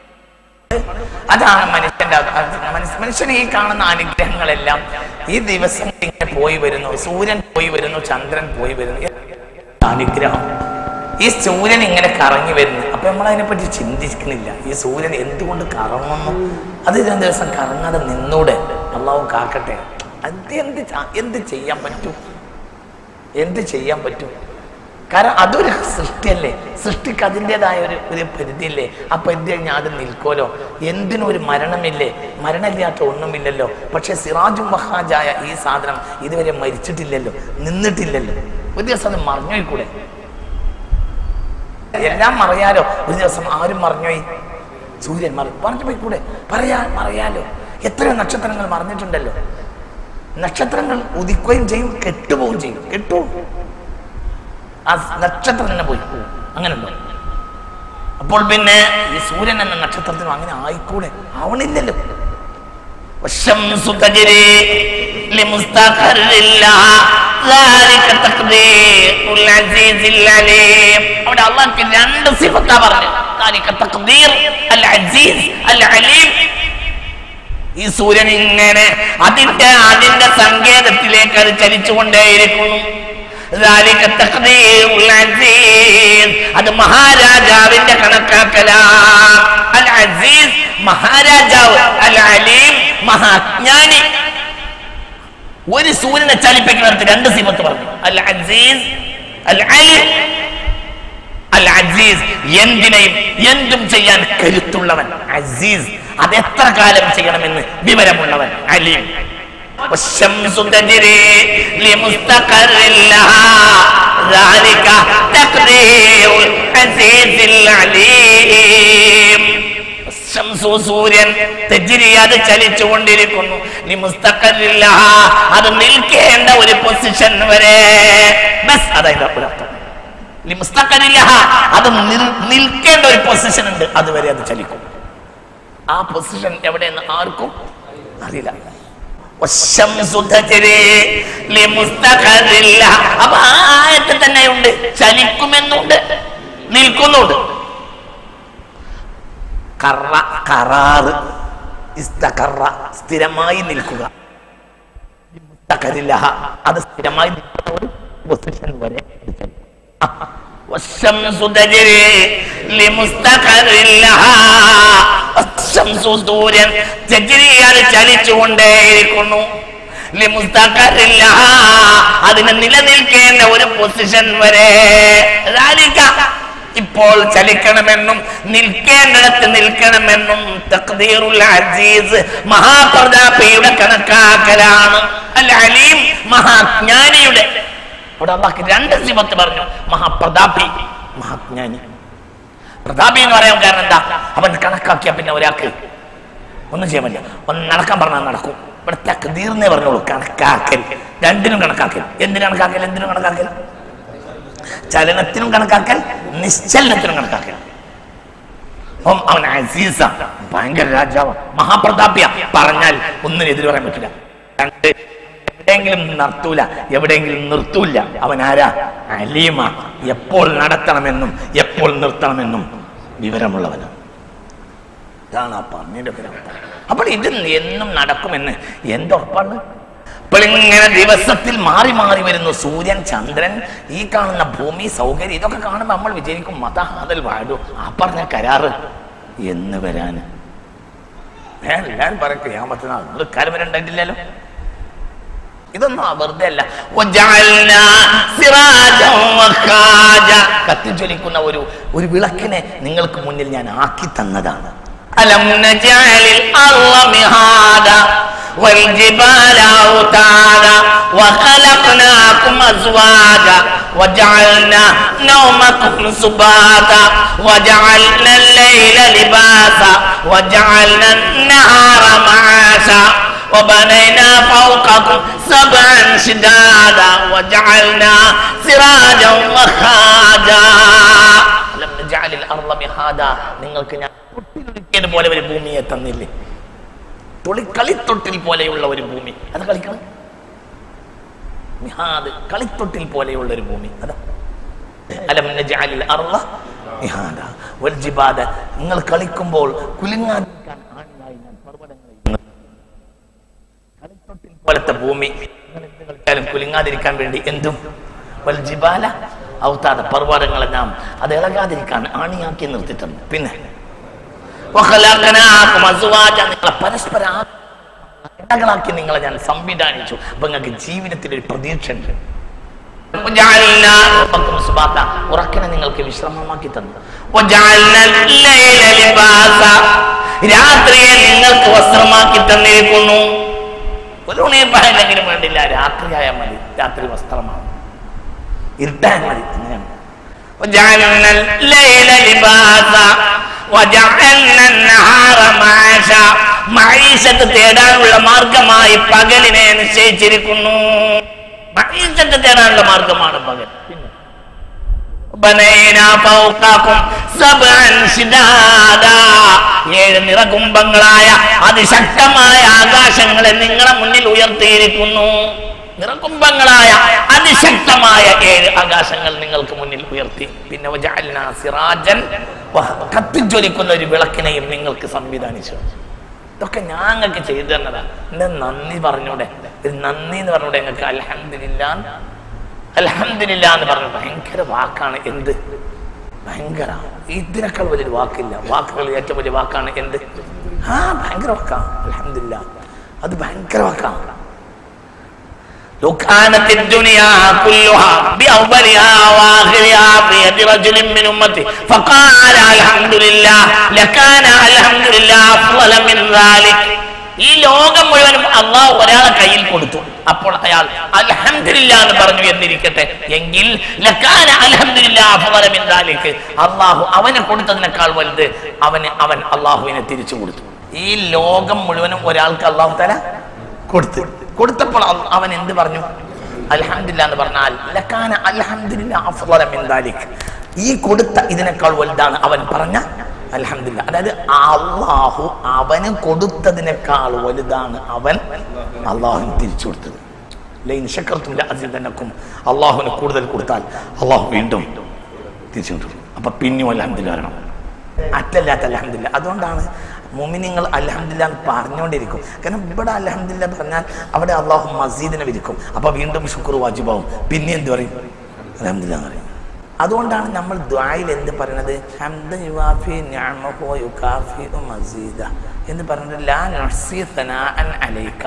അതാണ് മനുഷ്യന്റെ അത് അത് മനസ്- മനുഷ്യന് ഈ കാണുന്ന അനുഗ്രഹങ്ങളെല്ലാം ഈ ദിവസം ഇങ്ങനെ പോയി വരുന്നു സൂര്യൻ പോയി വരുന്നു ചന്ദ്രൻ പോയി വരുന്നു എന്ത് അനുഗ്രഹം ഈ സൂര്യൻ ഇങ്ങനെ കറങ്ങി വരുന്നു അപ്പൊ നമ്മൾ അതിനെപ്പറ്റി ചിന്തിക്കുന്നില്ല ഈ സൂര്യൻ എന്തുകൊണ്ട് കറങ്ങുന്നു അത് ഇതിന് ദിവസം കറങ്ങാതെ നിന്നൂടെ അള്ളാഹു കാക്കട്ടെ അത് എന്ത് ച- എന്ത് ചെയ്യാൻ പറ്റും എന്ത് ചെയ്യാൻ പറ്റും കാരണം അതൊരു സൃഷ്ടിയല്ലേ സൃഷ്ടിക്ക് അതിൻ്റെതായ ഒരു ഒരു പരിധിയില്ലേ ആ പരിധി കഴിഞ്ഞാൽ അത് നിൽക്കുമല്ലോ എന്തിനും ഒരു മരണമില്ലേ മരണമില്ലാത്ത ഒന്നുമില്ലല്ലോ പക്ഷെ സിറാജും മഹാജായ ഈ സാധനം ഇതുവരെ മരിച്ചിട്ടില്ലല്ലോ നിന്നിട്ടില്ലല്ലോ ഒരു ദിവസം അത് മറിഞ്ഞോയിക്കൂടെ എല്ലാം മറയാലോ ഒരു ദിവസം ആരും മറിഞ്ഞോയി സൂര്യൻ മറി പറഞ്ഞു പോയിക്കൂടെ പറയാ മറയാലോ എത്രയോ നക്ഷത്രങ്ങൾ മറിഞ്ഞിട്ടുണ്ടല്ലോ നക്ഷത്രങ്ങൾ ഉദിക്കുകയും ചെയ്യും കെട്ടുപോവുകയും ചെയ്യും കെട്ടുപോകും ആ നക്ഷത്രം തന്നെ പോയി അങ്ങനെ ഉണ്ടോ അപ്പോൾ പിന്നെ ഈ സൂര്യൻ എന്ന നക്ഷത്രത്തിനും അങ്ങനെ ആയിക്കൂടെ ആവണില്ലല്ലോ والشمس تجري لمستقر لها ذلك تقدير العزيز العليم അവിടെ അള്ളാഹ്ക്ക് രണ്ട് സിഫത്താ പറഞ്ഞു ذلك تقدير العزيز العليم ഈ സൂര്യൻ ഇങ്ങനെ അതിന്റെ അതിന്റെ സങ്കേതത്തിലേക്ക് അത് ചലിച്ചുകൊണ്ടേയിരിക്കുന്നു ذلك تقدير العزيز അത് മഹാരാജാവിന്റെ കണക്കാക്കലാണ് അൽ അസീസ് മഹാരാജാവ് അൽ അലീം മഹാജ്ഞാനി ഒരു സൂര്യനെ ചലിപ്പിക്കുന്നിടത്ത് രണ്ട് സിഫത്ത് പറഞ്ഞു അൽ അസീസ് അൽ അലീം അൽ അസീസ് എന്തിനേയും എന്തും ചെയ്യാൻ കരുത്തുള്ളവൻ അസീസ് അത് എത്ര കാലം ചെയ്യണമെന്ന് വിവരമുള്ളവൻ അലീം والشمس تجري لمستقر لها ذلك تقدير العزيز العليم ശംസു സൂര്യൻ തെജിരി അത് ചലിച്ചുകൊണ്ടിരിക്കുന്നു നീ മുസ്തഖറില്ല അത് നിൽക്കേണ്ട ഒരു പൊസിഷൻ വരെ ബസ് അതായത് ഒരർത്ഥം ലി മുസ്തഖറില്ല അത് നിൽ- നിൽക്കേണ്ട ഒരു പൊസിഷൻ ഉണ്ട് അതുവരെ അത് ചലിക്കും ആ പൊസിഷൻ എവിടെയെന്ന് ആർക്കും അറിയില്ല والشمس تجري لمستقر لها. അപ്പൊ ആ ആയത്തിൽ തന്നെയുണ്ട് ചലിക്കുമെന്നുണ്ട് നിൽക്കുന്നുണ്ട് കറ കറാറ് ഇസ്തകറ സ്ഥിരമായി നിൽക്കുക ഇസ്തകരില്ല അത് സ്ഥിരമായി നിൽക്കുന്ന ഒരു പൊസിഷൻ വരെ ഇത് ചലിക്കും. والشمس تجري لمستقر لها الشمس സൂര്യൻ തജ്രി അത് ചലിച്ചുകൊണ്ടേയിരിക്കുന്നു لمستقر لها അതിന് നിലനിൽക്കേണ്ട ഒരു പൊസിഷൻ വരെ ذلك ഇപ്പോൾ ചലിക്കണമെന്നും നിൽക്കേണ്ടിടത്ത് നിൽക്കണമെന്നും തഖ്ദീറുൽ അസീസ് മഹാപ്രതാപിയുടെ കണക്കാക്കലാണ് അൽ അലീം മഹാജ്ഞാനിയുടെ അവിടെ അള്ളാഹ് രണ്ട് സിമത്ത് പറഞ്ഞു മഹാപ്രതാപി മഹാജ്ഞാനി പ്രതാപി എന്ന് പറയാൻ കാരണം എന്താ അവൻ കണക്കാക്കിയ പിന്നെ ഒരാൾക്ക് ഒന്നും ചെയ്യാൻ പറ്റില്ല ഒന്ന് നടക്കാൻ പറഞ്ഞാൽ നടക്കും ഇവിടെ തക്തീർന്നേ പറഞ്ഞോളൂ കണക്കാക്കൽ രണ്ടിനും കണക്കാക്കൽ എന്തിനു കണക്കാക്കൽ എന്തിനും കണക്കാക്കൽ ചലനത്തിനും കണക്കാക്കൽ നിശ്ചലനത്തിനും കണക്കാക്കൽ അപ്പം അവൻ അസീസ ഭയങ്കര രാജാവ് മഹാപ്രതാപിയ പറഞ്ഞാൽ ഒന്നിനും എതിര് പറയാൻ പറ്റില്ല രണ്ട് എവിടെയെങ്കിലും നിർത്തൂല എവിടെയെങ്കിലും നിർത്തൂല അവൻ ആരാ അലീമ എപ്പോൾ നടത്തണമെന്നും എപ്പോൾ നിർത്തണമെന്നും വിവരമുള്ളവനാണ് ഇതാണ് ആ പറഞ്ഞതിന്റെ പേര് അപ്പോൾ ഇത് എന്നും നടക്കുമെന്ന് എന്തുറപ്പാണ് ഇപ്പോൾ ഇങ്ങനെ ദിവസത്തിൽ മാറി മാറി വരുന്നു സൂര്യൻ ചന്ദ്രൻ ഈ കാണുന്ന ഭൂമി സൗകര്യം ഇതൊക്കെ കാണുമ്പോൾ നമ്മൾ വിചാരിക്കും മതഹാദൽ വാഴു ആ പറഞ്ഞ കരാറ് എന്ന് വരാന് ഏ, എല്ലാരും പറയും ക്യാമത്തിന് നിങ്ങൾ കാലം വരെ ഉണ്ടായിട്ടില്ലല്ലോ ഇതൊന്നും ആ വെറുതെ അല്ല وجعلنا سراجا وخاجا കത്തിജ്വലിക്കുന്ന ഒരു ഒരു വിളക്കിനെ നിങ്ങൾക്ക് മുന്നിൽ ഞാൻ ആക്കി തന്നതാണ് ألم نجعل الأرض مهادا والجبال أوتادا وخلقناكم أزواجا وجعلنا نومكم سباتا وجعلنا الليل لباسا وجعلنا النهار معاشا وبنينا فوقكم سبعا شدادا وجعلنا سراجا وخاجا അലം നജഅലിൽ അർള മിഹാദ നിങ്ങൾക്ക് ഞാൻ തൊട്ടിലൊരുക്കിയത് പോലെ ഒരു ഭൂമിയെ തന്നില്ലേ തൊളി കളിത്തൊട്ടിൽ പോലെയുള്ള ഒരു ഭൂമി അത് കളിക്കണം മിഹാദ് കളിത്തൊട്ടിൽ പോലെയുള്ള ഒരു ഭൂമി അതാ അലം നജഅലിൽ അർള മിഹാദ വൽ ജിബാദ നിങ്ങൾ കളിക്കുമ്പോൾ കുലുങ്ങാതിരിക്കാൻ ആണിയായി ഞാൻ പർവ്വതങ്ങളെ ഇന്ന് കളിത്തൊട്ടിൽ പോലത്തെ ഭൂമി നിങ്ങൾ എന്ത് കളിച്ചാലും കുലുങ്ങാതിരിക്കാൻ വേണ്ടി എന്തും വൽ ജിബാല ഔത്താദ പർവ്വതങ്ങളെ നാം അത് ഇളകാതിരിക്കാൻ ആണിയാക്കി നിർത്തിയിട്ടുണ്ട് പിന്നെ وخلقناكم أزواجا നിങ്ങളെ പരസ്പര ഇടകളാക്കി നിങ്ങളെ ഞാൻ സംവിധാനിച്ചു അപ്പൊ നിങ്ങൾക്ക് ജീവിതത്തിൽ ഒരു പ്രതീക്ഷ ഉണ്ട് وجعلنا ربكم سباتا ഉറക്കിനെ നിങ്ങൾക്ക് വിശ്രമമാക്കി തന്നു وجعلنا الليل لباسا രാത്രിയെ നിങ്ങൾക്ക് വസ്ത്രമാക്കി തന്നിരിക്കുന്നു ഒരു ഉണീർപ്പായില്ലെങ്കിലും വേണ്ടില്ല രാത്രിയായാൽ മതി രാത്രി വസ്ത്രമാണ് ഇരുട്ടായാൽ മതി അങ്ങനെയാണ് وجعلنا الليل لباسا وجعلنا النهار معاشا മഴീശത്ത് തേടാനുള്ള മാർഗമായി പകലിനെ നിശ്ചയിച്ചിരിക്കുന്നു മഴീശത്ത് തേടാനുള്ള മാർഗമാണ് പകൽ പിന്നെ ബനൈനാ ഫൗഖക്കും സബ്അൻ ശിദാദാ. ഏഴ് നിറകുംഭങ്ങളായ അതിശക്തമായ ആകാശങ്ങളെ നിങ്ങളെ മുന്നിൽ ഉയർത്തിയിരിക്കുന്നു നിറകുംഭങ്ങളായ അതിശക്തമായ ഏഴ് ആകാശങ്ങൾ നിങ്ങൾക്ക് മുന്നിൽ ഉയർത്തി പിന്നെ വജഅൽനാ സിറാജൻ വഹ- കത്തിജ്വലിക്കുന്ന ഒരു വിളക്കിനെയും നിങ്ങൾക്ക് സംവിധാനിച്ചു ഇതൊക്കെ ഞങ്ങൾക്ക് ചെയ്തു തന്നതാ എന്റെ നന്ദി പറഞ്ഞൂടെ ഒരു നന്ദി എന്ന് പറഞ്ഞൂടെ ഞങ്ങൾക്ക് അൽഹംദുലില്ലാ അൽഹംദുലില്ല എന്ന് പറഞ്ഞു ഭയങ്കര വാക്കാണ് എന്ത് ഭയങ്കര ഇതിനേക്കാൾ വലിയൊരു വാക്കില്ല വാക്കുകളിൽ ഏറ്റവും വലിയ വാക്കാണ് എന്ത് ആ ഭയങ്കര വാക്കാണ് അൽഹംദുലില്ല അത് ഭയങ്കര വാക്കാണ് لو كانت الدنيا كلها بأولها وآخرها في يد رجل من أمتي فقال الحمد لله لكان الحمد لله أفضل من ذلك ഈ ലോകം മുഴുവനും അള്ളാഹു ഒരാളെ കയ്യിൽ കൊടുത്തു അപ്പോൾ അയാൾ അൽഹംദുലില്ലാ എന്ന് പറഞ്ഞു എന്നിരിക്കട്ടെ എങ്കിൽ ലക്കാന അൽഹംദുലില്ലാ അഫ്ളല മിൻ ദാലിക് അള്ളാഹു അവന് കൊടുത്തതിനേക്കാൾ വലുത് അവന് അവൻ അള്ളാഹുവിനെ തിരിച്ചു കൊടുത്തു ഈ ലോകം മുഴുവനും ഒരാൾക്ക് അള്ളാഹു തല കൊടുത്തു കൊടുത്തപ്പോൾ അൽ- അവൻ എന്ത് പറഞ്ഞു അൽഹംദില്ല എന്ന് പറഞ്ഞാൽ ലക്കാന അൽഹംദുലില്ലാ അഫ്ളല മിൻ ദാലിക് ഈ കൊടുത്ത ഇതിനേക്കാൾ വലുതാണ് അവൻ പറഞ്ഞ അൽഹംദില്ല അതായത് അള്ളാഹു അവന് കൊടുത്തതിനേക്കാൾ വലുതാണ് അവൻ അള്ളാഹുവിന് തിരിച്ചു കൊടുത്തത് ലൈൻ ശക്കർത്തും അസിദനക്കും അള്ളാഹുവിന് കൂടുതൽ കൊടുത്താൽ അള്ളാഹു വീണ്ടും തിരിച്ചു കൊടുക്കും അപ്പൊ പിന്നെയും അൽഹംദില്ല വരണം അറ്റല്ലാത്ത അലഹമില്ല അതുകൊണ്ടാണ് മുമിനിങ്ങൾ അലഹമില്ല എന്ന് പറഞ്ഞുകൊണ്ടിരിക്കും കാരണം ഇവിടെ അലഹമില്ല പറഞ്ഞാൽ അവിടെ അള്ളാഹു മസീദിനെ വിരിക്കും അപ്പൊ വീണ്ടും ശുക്ർ വാജിബാവും പിന്നെ എന്ത് പറയും അലഹമില്ല എന്ന് പറയും അതുകൊണ്ടാണ് നമ്മൾ ദ്വായിൽ എന്ത് പറയുന്നത് ഹംദൻ യുവാഫി നിഅമഹു യുകാഫി മസീദ എന്ന് പറഞ്ഞത് ലാ നഹ്സി സനാഅൻ അലൈക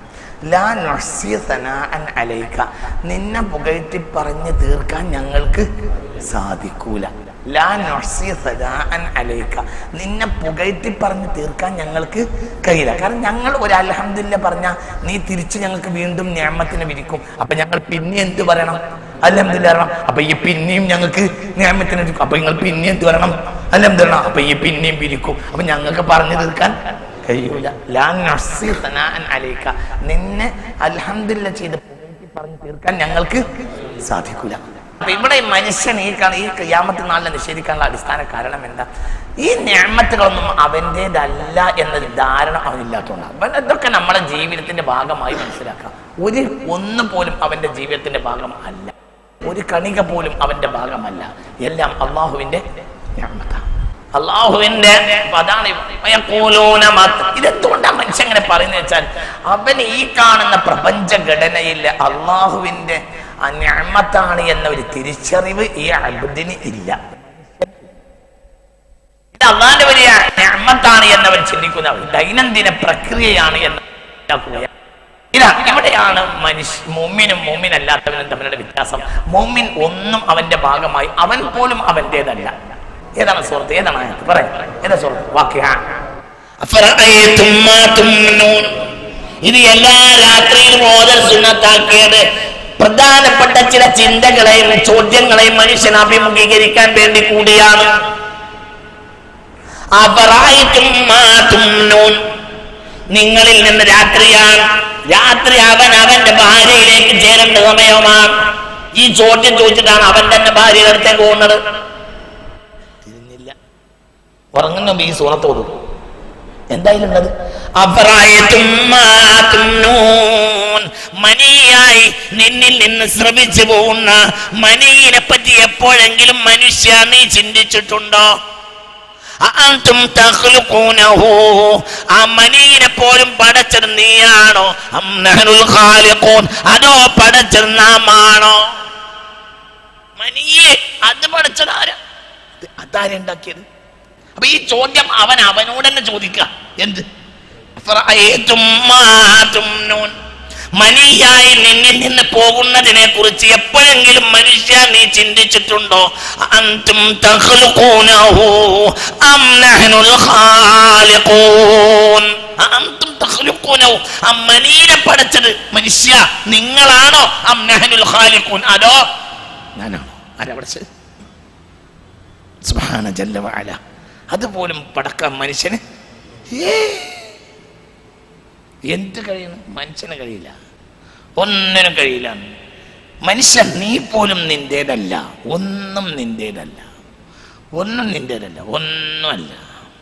ലാ നഹ്സി സനാഅൻ അലൈക നിന്നെ പുകഴ്ത്തി പറഞ്ഞ് തീർക്കാൻ ഞങ്ങൾക്ക് സാധിക്കൂല ലാ നഹ്സി സനാഅൻ അലൈക നിന്നെ പുകഴ്ത്തി പറഞ്ഞ് തീർക്കാൻ ഞങ്ങൾക്ക് കഴിയില്ല കാരണം ഞങ്ങൾ ഒരു അൽഹംദുലില്ല പറഞ്ഞ നീ തിരിച്ച് ഞങ്ങൾക്ക് വീണ്ടും ഞാമത്തിനെ വിരിക്കും അപ്പൊ ഞങ്ങൾ പിന്നെ എന്ത് പറയണം അലഹമില്ല പറയണം അപ്പൊ ഈ പിന്നെയും ഞങ്ങൾക്ക് ഞാമത്തിനെ വിരിക്കും അപ്പൊ നിങ്ങൾ പിന്നെ എന്ത് പറയണം അലഹമില്ല അപ്പൊ ഈ പിന്നെയും വിരിക്കും അപ്പൊ ഞങ്ങൾക്ക് പറഞ്ഞു തീർക്കാൻ കഴിയൂല ലാ നഹ്സി സനാഅൻ അലൈക നിന്നെ അൽഹംദുലില്ല ചെയ്ത് പുകഴ്ത്തി പറഞ്ഞു തീർക്കാൻ ഞങ്ങൾക്ക് സാധിക്കൂല അപ്പൊ ഇവിടെ ഈ മനുഷ്യൻ ഈ കാണ ഈ ക്യാമത്ത് നാളിനെ നിഷേധിക്കാനുള്ള അടിസ്ഥാന കാരണം എന്താ ഈ ഞാമത്തുകളൊന്നും അവൻ്റെതല്ല എന്നൊരു ധാരണ അവനില്ലാത്തതുകൊണ്ടാണ് അവൻ ഇതൊക്കെ നമ്മുടെ ജീവിതത്തിന്റെ ഭാഗമായി മനസ്സിലാക്കാം ഒരു ഒന്ന് പോലും അവന്റെ ജീവിതത്തിന്റെ ഭാഗം അല്ല ഒരു കണിക പോലും അവന്റെ ഭാഗമല്ല എല്ലാം അള്ളാഹുവിന്റെ ഞാമത്താണ് അള്ളാഹുവിന്റെ അപ്പൊ അതാണ് വയഖൂലൂന മത്ത്. ഇതെന്തുകൊണ്ടാണ് മനുഷ്യൻ ഇങ്ങനെ പറയുന്നത് വെച്ചാൽ അവൻ ഈ കാണുന്ന പ്രപഞ്ച ഘടനയിൽ അള്ളാഹുവിന്റെ ഞാമത്താണ് എന്ന ഒരു തിരിച്ചറിവ് ഈ അബുദിന് ഇല്ല ഇത് അള്ളാന്റെ വലിയ ഞാമത്താണ് എന്നവൻ ചിന്തിക്കുന്ന ഒരു ദൈനംദിന പ്രക്രിയയാണ് എന്ന് മനസ്സിലാക്കുകയാണ്. ഇതാണ് എവിടെയാണ് മനുഷ്യ മുമ്മിനും മുമ്മിനല്ലാത്തവനും തമ്മിലുള്ള വ്യത്യാസം മുമ്മിൻ ഒന്നും അവന്റെ ഭാഗമായി അവൻ പോലും അവന്റേതല്ല ഏതാണ് സുഹൃത്ത് ഏതാണ് ആയത്ത് പറയാം ഏതാ സുഹൃത്ത് വാക്യ അഫറഅയ്തും മാ തുംനൂൻ. ഇത് എല്ലാ രാത്രിയിലും ഓതൽ സുന്നത്താക്കിയത് പ്രധാനപ്പെട്ട ചില ചിന്തകളെയും ചോദ്യങ്ങളെയും മനുഷ്യൻ അഭിമുഖീകരിക്കാൻ വേണ്ടി കൂടിയാണ് അഫറഅയ്തും മാ തുംനൂൻ. നിങ്ങളിൽ നിന്ന് രാത്രിയാണ് രാത്രി അവൻ അവന്റെ ഭാര്യയിലേക്ക് ചേരേണ്ട സമയമാണ് ഈ ചോദ്യം ചോദിച്ചിട്ടാണ് അവൻ തന്നെ ഭാര്യയുടെ അടുത്തേക്ക് പോകുന്നത് തിരിഞ്ഞില്ല ഉറങ്ങുന്ന മുമ്പ് ഈ സൂറത്ത് ഓതും എന്തായാലുള്ളത് അഫറഅയ്തും മാ തുംനൂൻ. മനിയായി നിന്നിൽ നിന്ന് ശ്രമിച്ചു പോകുന്ന മനിയിനെ പറ്റി എപ്പോഴെങ്കിലും മനുഷ്യ നീ ചിന്തിച്ചിട്ടുണ്ടോ അഅൻതും തഖ്ലുഖൂനഹു. ആ മനിയിനെ പോലും പടച്ചത് നീയാണോ അം നഹ്നുൽ ഖാലിഖൂൻ അതോ പടച്ചത് നാമാണോ മനിയെ അത് പടച്ചത് ആരാ ഇത് അതാരുണ്ടാക്കിയത് അപ്പൊ ഈ ചോദ്യം അവൻ അവനോട് തന്നെ ചോദിക്കുക എന്ത് അഫറഅയ്തും മാ തുംനൂൻ. മനിയായി നിന്നിൽ നിന്ന് പോകുന്നതിനെ കുറിച്ച് എപ്പോഴെങ്കിലും മനുഷ്യ നീ ചിന്തിച്ചിട്ടുണ്ടോ അന്തും തഖ്ലുഖൂനഹു അം നഹ്നുൽ ഖാലിഖൂൻ അന്തും തഖ്ലുഖൂനഹു അം മനീനെ പടച്ചത് മനുഷ്യ നിങ്ങളാണോ അം നഹ്നുൽ ഖാലിഖൂൻ അതോ ഞാനാണോ ആരാ പടച്ചത് സുബ്ഹാന ജല്ല വഅല അതുപോലും പടക്കാൻ മനുഷ്യന് ഏ എന്ത് കഴിയണം മനുഷ്യന് കഴിയില്ല ഒന്നിനും കഴിയില്ല മനുഷ്യൻ നീ പോലും നിന്റേതല്ല ഒന്നും നിന്റേതല്ല ഒന്നും നിന്റേതല്ല ഒന്നുമല്ല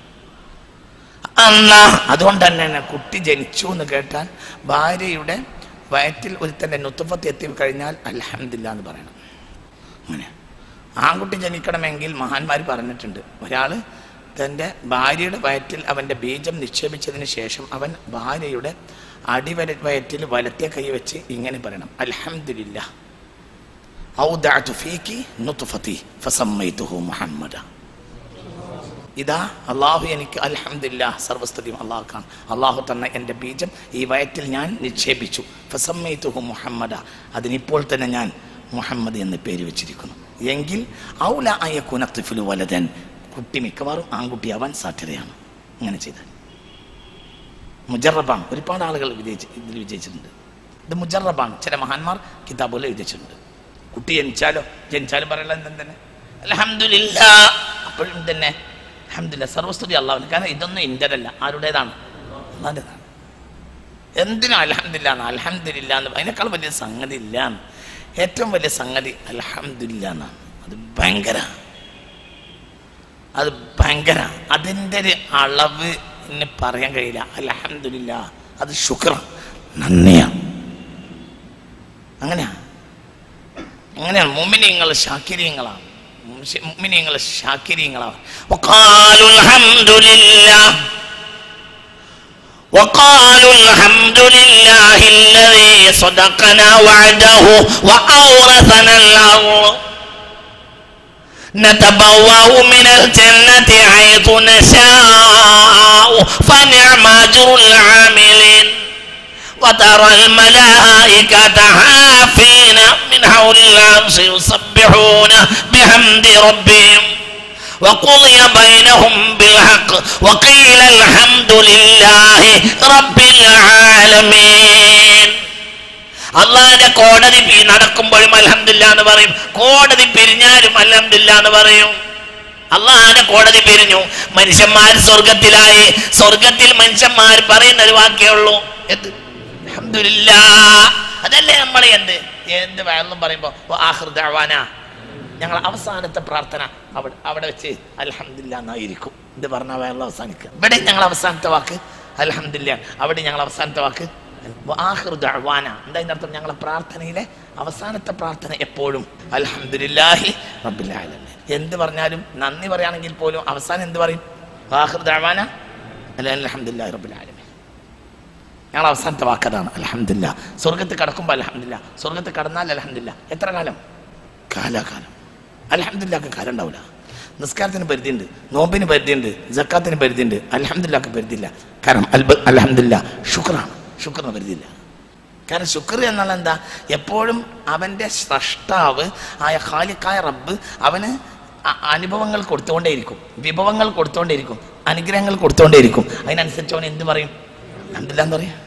അന്നാ അതുകൊണ്ട് തന്നെ കുട്ടി ജനിച്ചു എന്ന് കേട്ടാൽ ഭാര്യയുടെ വയറ്റിൽ ഒരുത്തൻ്റെ നുത്തുഫത്ത് എത്തി കഴിഞ്ഞാൽ അൽഹംദില്ല എന്ന് പറയണം അങ്ങനെ ആൺകുട്ടി ജനിക്കണമെങ്കിൽ മഹാന്മാർ പറഞ്ഞിട്ടുണ്ട് ഒരാൾ തൻ്റെ ഭാര്യയുടെ വയറ്റിൽ അവൻ്റെ ബീജം നിക്ഷേപിച്ചതിന് ശേഷം അവൻ ഭാര്യയുടെ അടിവര വയറ്റിൽ വലത്തെ കൈ വെച്ച് ഇങ്ങനെ പറയണം അൽഹംദുലില്ല ഔദഅതു ഫീകി നുത്ഫതി ഫസമ്മൈതുഹു മുഹമ്മദ ഇതാ അള്ളാഹു എനിക്ക് അൽഹംദില്ല സർവസ്തുതിയും അള്ളാഹുക്കാണ് അള്ളാഹു തന്ന എൻ്റെ ബീജം ഈ വയറ്റിൽ ഞാൻ നിക്ഷേപിച്ചു ഫസമ്മൈതുഹു മുഹമ്മദ അതിനിപ്പോൾ തന്നെ ഞാൻ മുഹമ്മദ് എന്ന് പേര് വെച്ചിരിക്കുന്നു എങ്കിൽ ഔല അയ കുനത്തുഫിലു വലതൻ കുട്ടി മിക്കവാറും ആൺകുട്ടിയാവാൻ സാധ്യതയാണ് അങ്ങനെ ചെയ്താൽ മുജറബാണ് ഒരുപാട് ആളുകൾ വിജയിച്ച് ഇതിൽ വിജയിച്ചിട്ടുണ്ട് ഇത് മുജറബാണ് ചില മഹാന്മാർ കിതാബുകൾ വിജയിച്ചിട്ടുണ്ട് കുട്ടി ജനിച്ചാലോ ജനിച്ചാലും പറയല എന്തെന്ന് തന്നെ അലഹമില്ല അപ്പോഴും തന്നെ അലഹമില്ല സർവസ്തുതി അള്ളാഹുവിന് കാരണം ഇതൊന്നും ഇന്ത്യതല്ല ആരുടേതാണ് അള്ളാഹിൻ്റെതാണ് എന്തിനും അലഹമില്ല അലഹമില്ല എന്ന് അതിനേക്കാൾ വലിയ സംഗതി ഇല്ല എന്ന്. ഏറ്റവും വലിയ സംഗതി അലഹമില്ല എന്നാണ് അത് ഭയങ്കര അത് ഭയങ്കര അതിൻ്റെ ഒരു അളവ് ഇന്ന് പറയാൻ കഴിയില്ല അലഹമില്ല അത് ശുക്ര നന്ദിയാണ് അങ്ങനെയാ അങ്ങനെയാണ് മുമിനിങ്ങൾ ശാക്കിര്യങ്ങളാണ് മുമിനിങ്ങൾ ശാക്കിര്യങ്ങളാണ് وقالوا الحمد لله وقالوا الحمد لله الذي صدقنا وعده وأورثنا الأرض نتبوأ من الجنة حيث نشاء فنعم أجر العاملين وترى الملائكة حافين من حول العرش يسبحون بحمد ربهم وقضي بينهم بالحق وقيل الحمد لله رب العالمين അള്ളാഹിന്റെ കോടതി പി- നടക്കുമ്പോഴും അലഹമില്ല എന്ന് പറയും കോടതി പിരിഞ്ഞാലും അലഹമില്ല എന്ന് പറയും അള്ളാഹിന്റെ കോടതി പിരിഞ്ഞു മനുഷ്യന്മാർ സ്വർഗത്തിലായി സ്വർഗത്തിൽ മനുഷ്യന്മാർ പറയുന്ന ഒരു വാക്കേ ഉള്ളൂ എന്ത് അൽഹംദുലില്ലാ. അതല്ലേ നമ്മൾ എന്ത് എന്ത് വയറെന്നും പറയുമ്പോ ആഹൃദാന ഞങ്ങൾ അവസാനത്തെ പ്രാർത്ഥന അവിടെ അവിടെ വെച്ച് അൽഹംദില്ല എന്നായിരിക്കും ഇത് പറഞ്ഞ വയറിൽ അവസാനിക്കുക ഇവിടെ ഞങ്ങൾ അവസാനത്തെ വാക്ക് അൽഹംദില്ല അവിടെ ഞങ്ങൾ അവസാനത്തെ വാക്ക് ആഹൃദാന എന്താ ഇതിന്റെ അർത്ഥം ഞങ്ങളെ പ്രാർത്ഥനയിലെ അവസാനത്തെ പ്രാർത്ഥന എപ്പോഴും അൽഹംദുലില്ലാഹി റബ്ബിൽ ആലമീൻ എന്ത് പറഞ്ഞാലും നന്ദി പറയുകയാണെങ്കിൽ പോലും അവസാനം എന്ത് പറയും ആഹൃദാന അൽഹംദുലില്ലാഹി റബ്ബിൽ ആലമീൻ ഞങ്ങൾ അവസാനത്തെ വാക്കതാണ് അലഹമില്ല സ്വർഗത്ത് കടക്കുമ്പോൾ അലഹമില്ല സ്വർഗത്ത് കടന്നാൽ അലഹമില്ല എത്ര കാലം കാലാകാലം അലഹമില്ലാക്ക് കാലം ഉണ്ടാവില്ല നിസ്കാരത്തിന് പരിധിയുണ്ട് നോമ്പിന് പരിധിയുണ്ട് ജക്കാത്തിന് പരിധിയുണ്ട് അലഹമില്ലാക്ക് പരിധിയില്ല കാരണം അൽബ അലഹമില്ല ശുക്രാണ് ശുക്രിന് പരിധിയില്ല കാരണം ശുക്ർ എന്നാൽ എന്താ എപ്പോഴും അവൻ്റെ സ്രഷ്ടാവ് ആയ ഖാലിക്കായ റബ്ബ് അവന് അ- അനുഭവങ്ങൾ കൊടുത്തുകൊണ്ടേയിരിക്കും വിഭവങ്ങൾ കൊടുത്തുകൊണ്ടേയിരിക്കും അനുഗ്രഹങ്ങൾ കൊടുത്തുകൊണ്ടേയിരിക്കും അതിനനുസരിച്ച് അവൻ എന്ത് പറയും അൽഹംദുലില്ലാ എന്ന് പറയും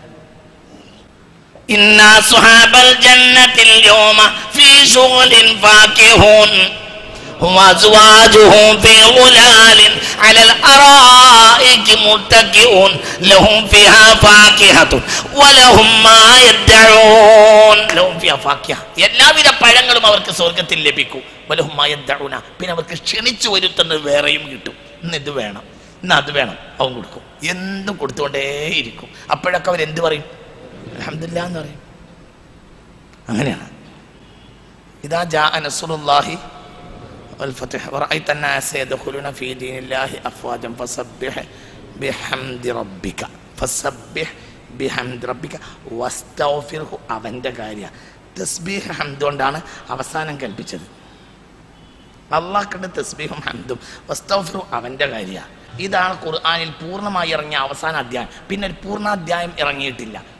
إن أصحاب الجنة اليوم في شغل فاكهون وأزواجهم في ظلال على الأرائك متكئون لهم فيها فاكهة ولهم ما يدعون ലഹും ഫിഹാ ഫാക്കിഹ. എല്ലാവിധ പഴങ്ങളും അവർക്ക് സ്വർഗത്തിൽ ലഭിക്കും വലഹും മാ യദ്ദഊന. പിന്നെ അവർക്ക് ക്ഷണിച്ചു വരുത്തുന്നത് വേറെയും കിട്ടും ഇന്ന് ഇത് വേണം ഇന്ന് അത് വേണം അവൻ കൊടുക്കും എന്തും കൊടുത്തുകൊണ്ടേയിരിക്കും അപ്പോഴൊക്കെ അവർ എന്ത് പറയും അൽഹംദുലില്ല എന്ന് പറയും അങ്ങനെയാണ് ഇതാ ജാ നസ്റുല്ലാഹി والفتح ورأيت الناس يدخلون في دين الله أفواجا فسبح بحمد ربك فسبح ബിഹംദ് റബ്ബിക വസ്തഗ്ഫിർഹു അവൻ്റെ കാര്യ തസ്ബീഹ് ഹംദ് കൊണ്ടാണ് അവസാനം കൽപ്പിച്ചത് അള്ളാഹ് കണ്ട് തസ്ബീഹും ഹംദും വസ്തഗ്ഫിറു അവൻ്റെ കാര്യ ഇതാണ് ഖുർആനിൽ പൂർണ്ണമായി ഇറങ്ങിയ അവസാന അധ്യായം പിന്നെ ഒരു പൂർണ്ണാധ്യായം ഇറങ്ങിയിട്ടില്ല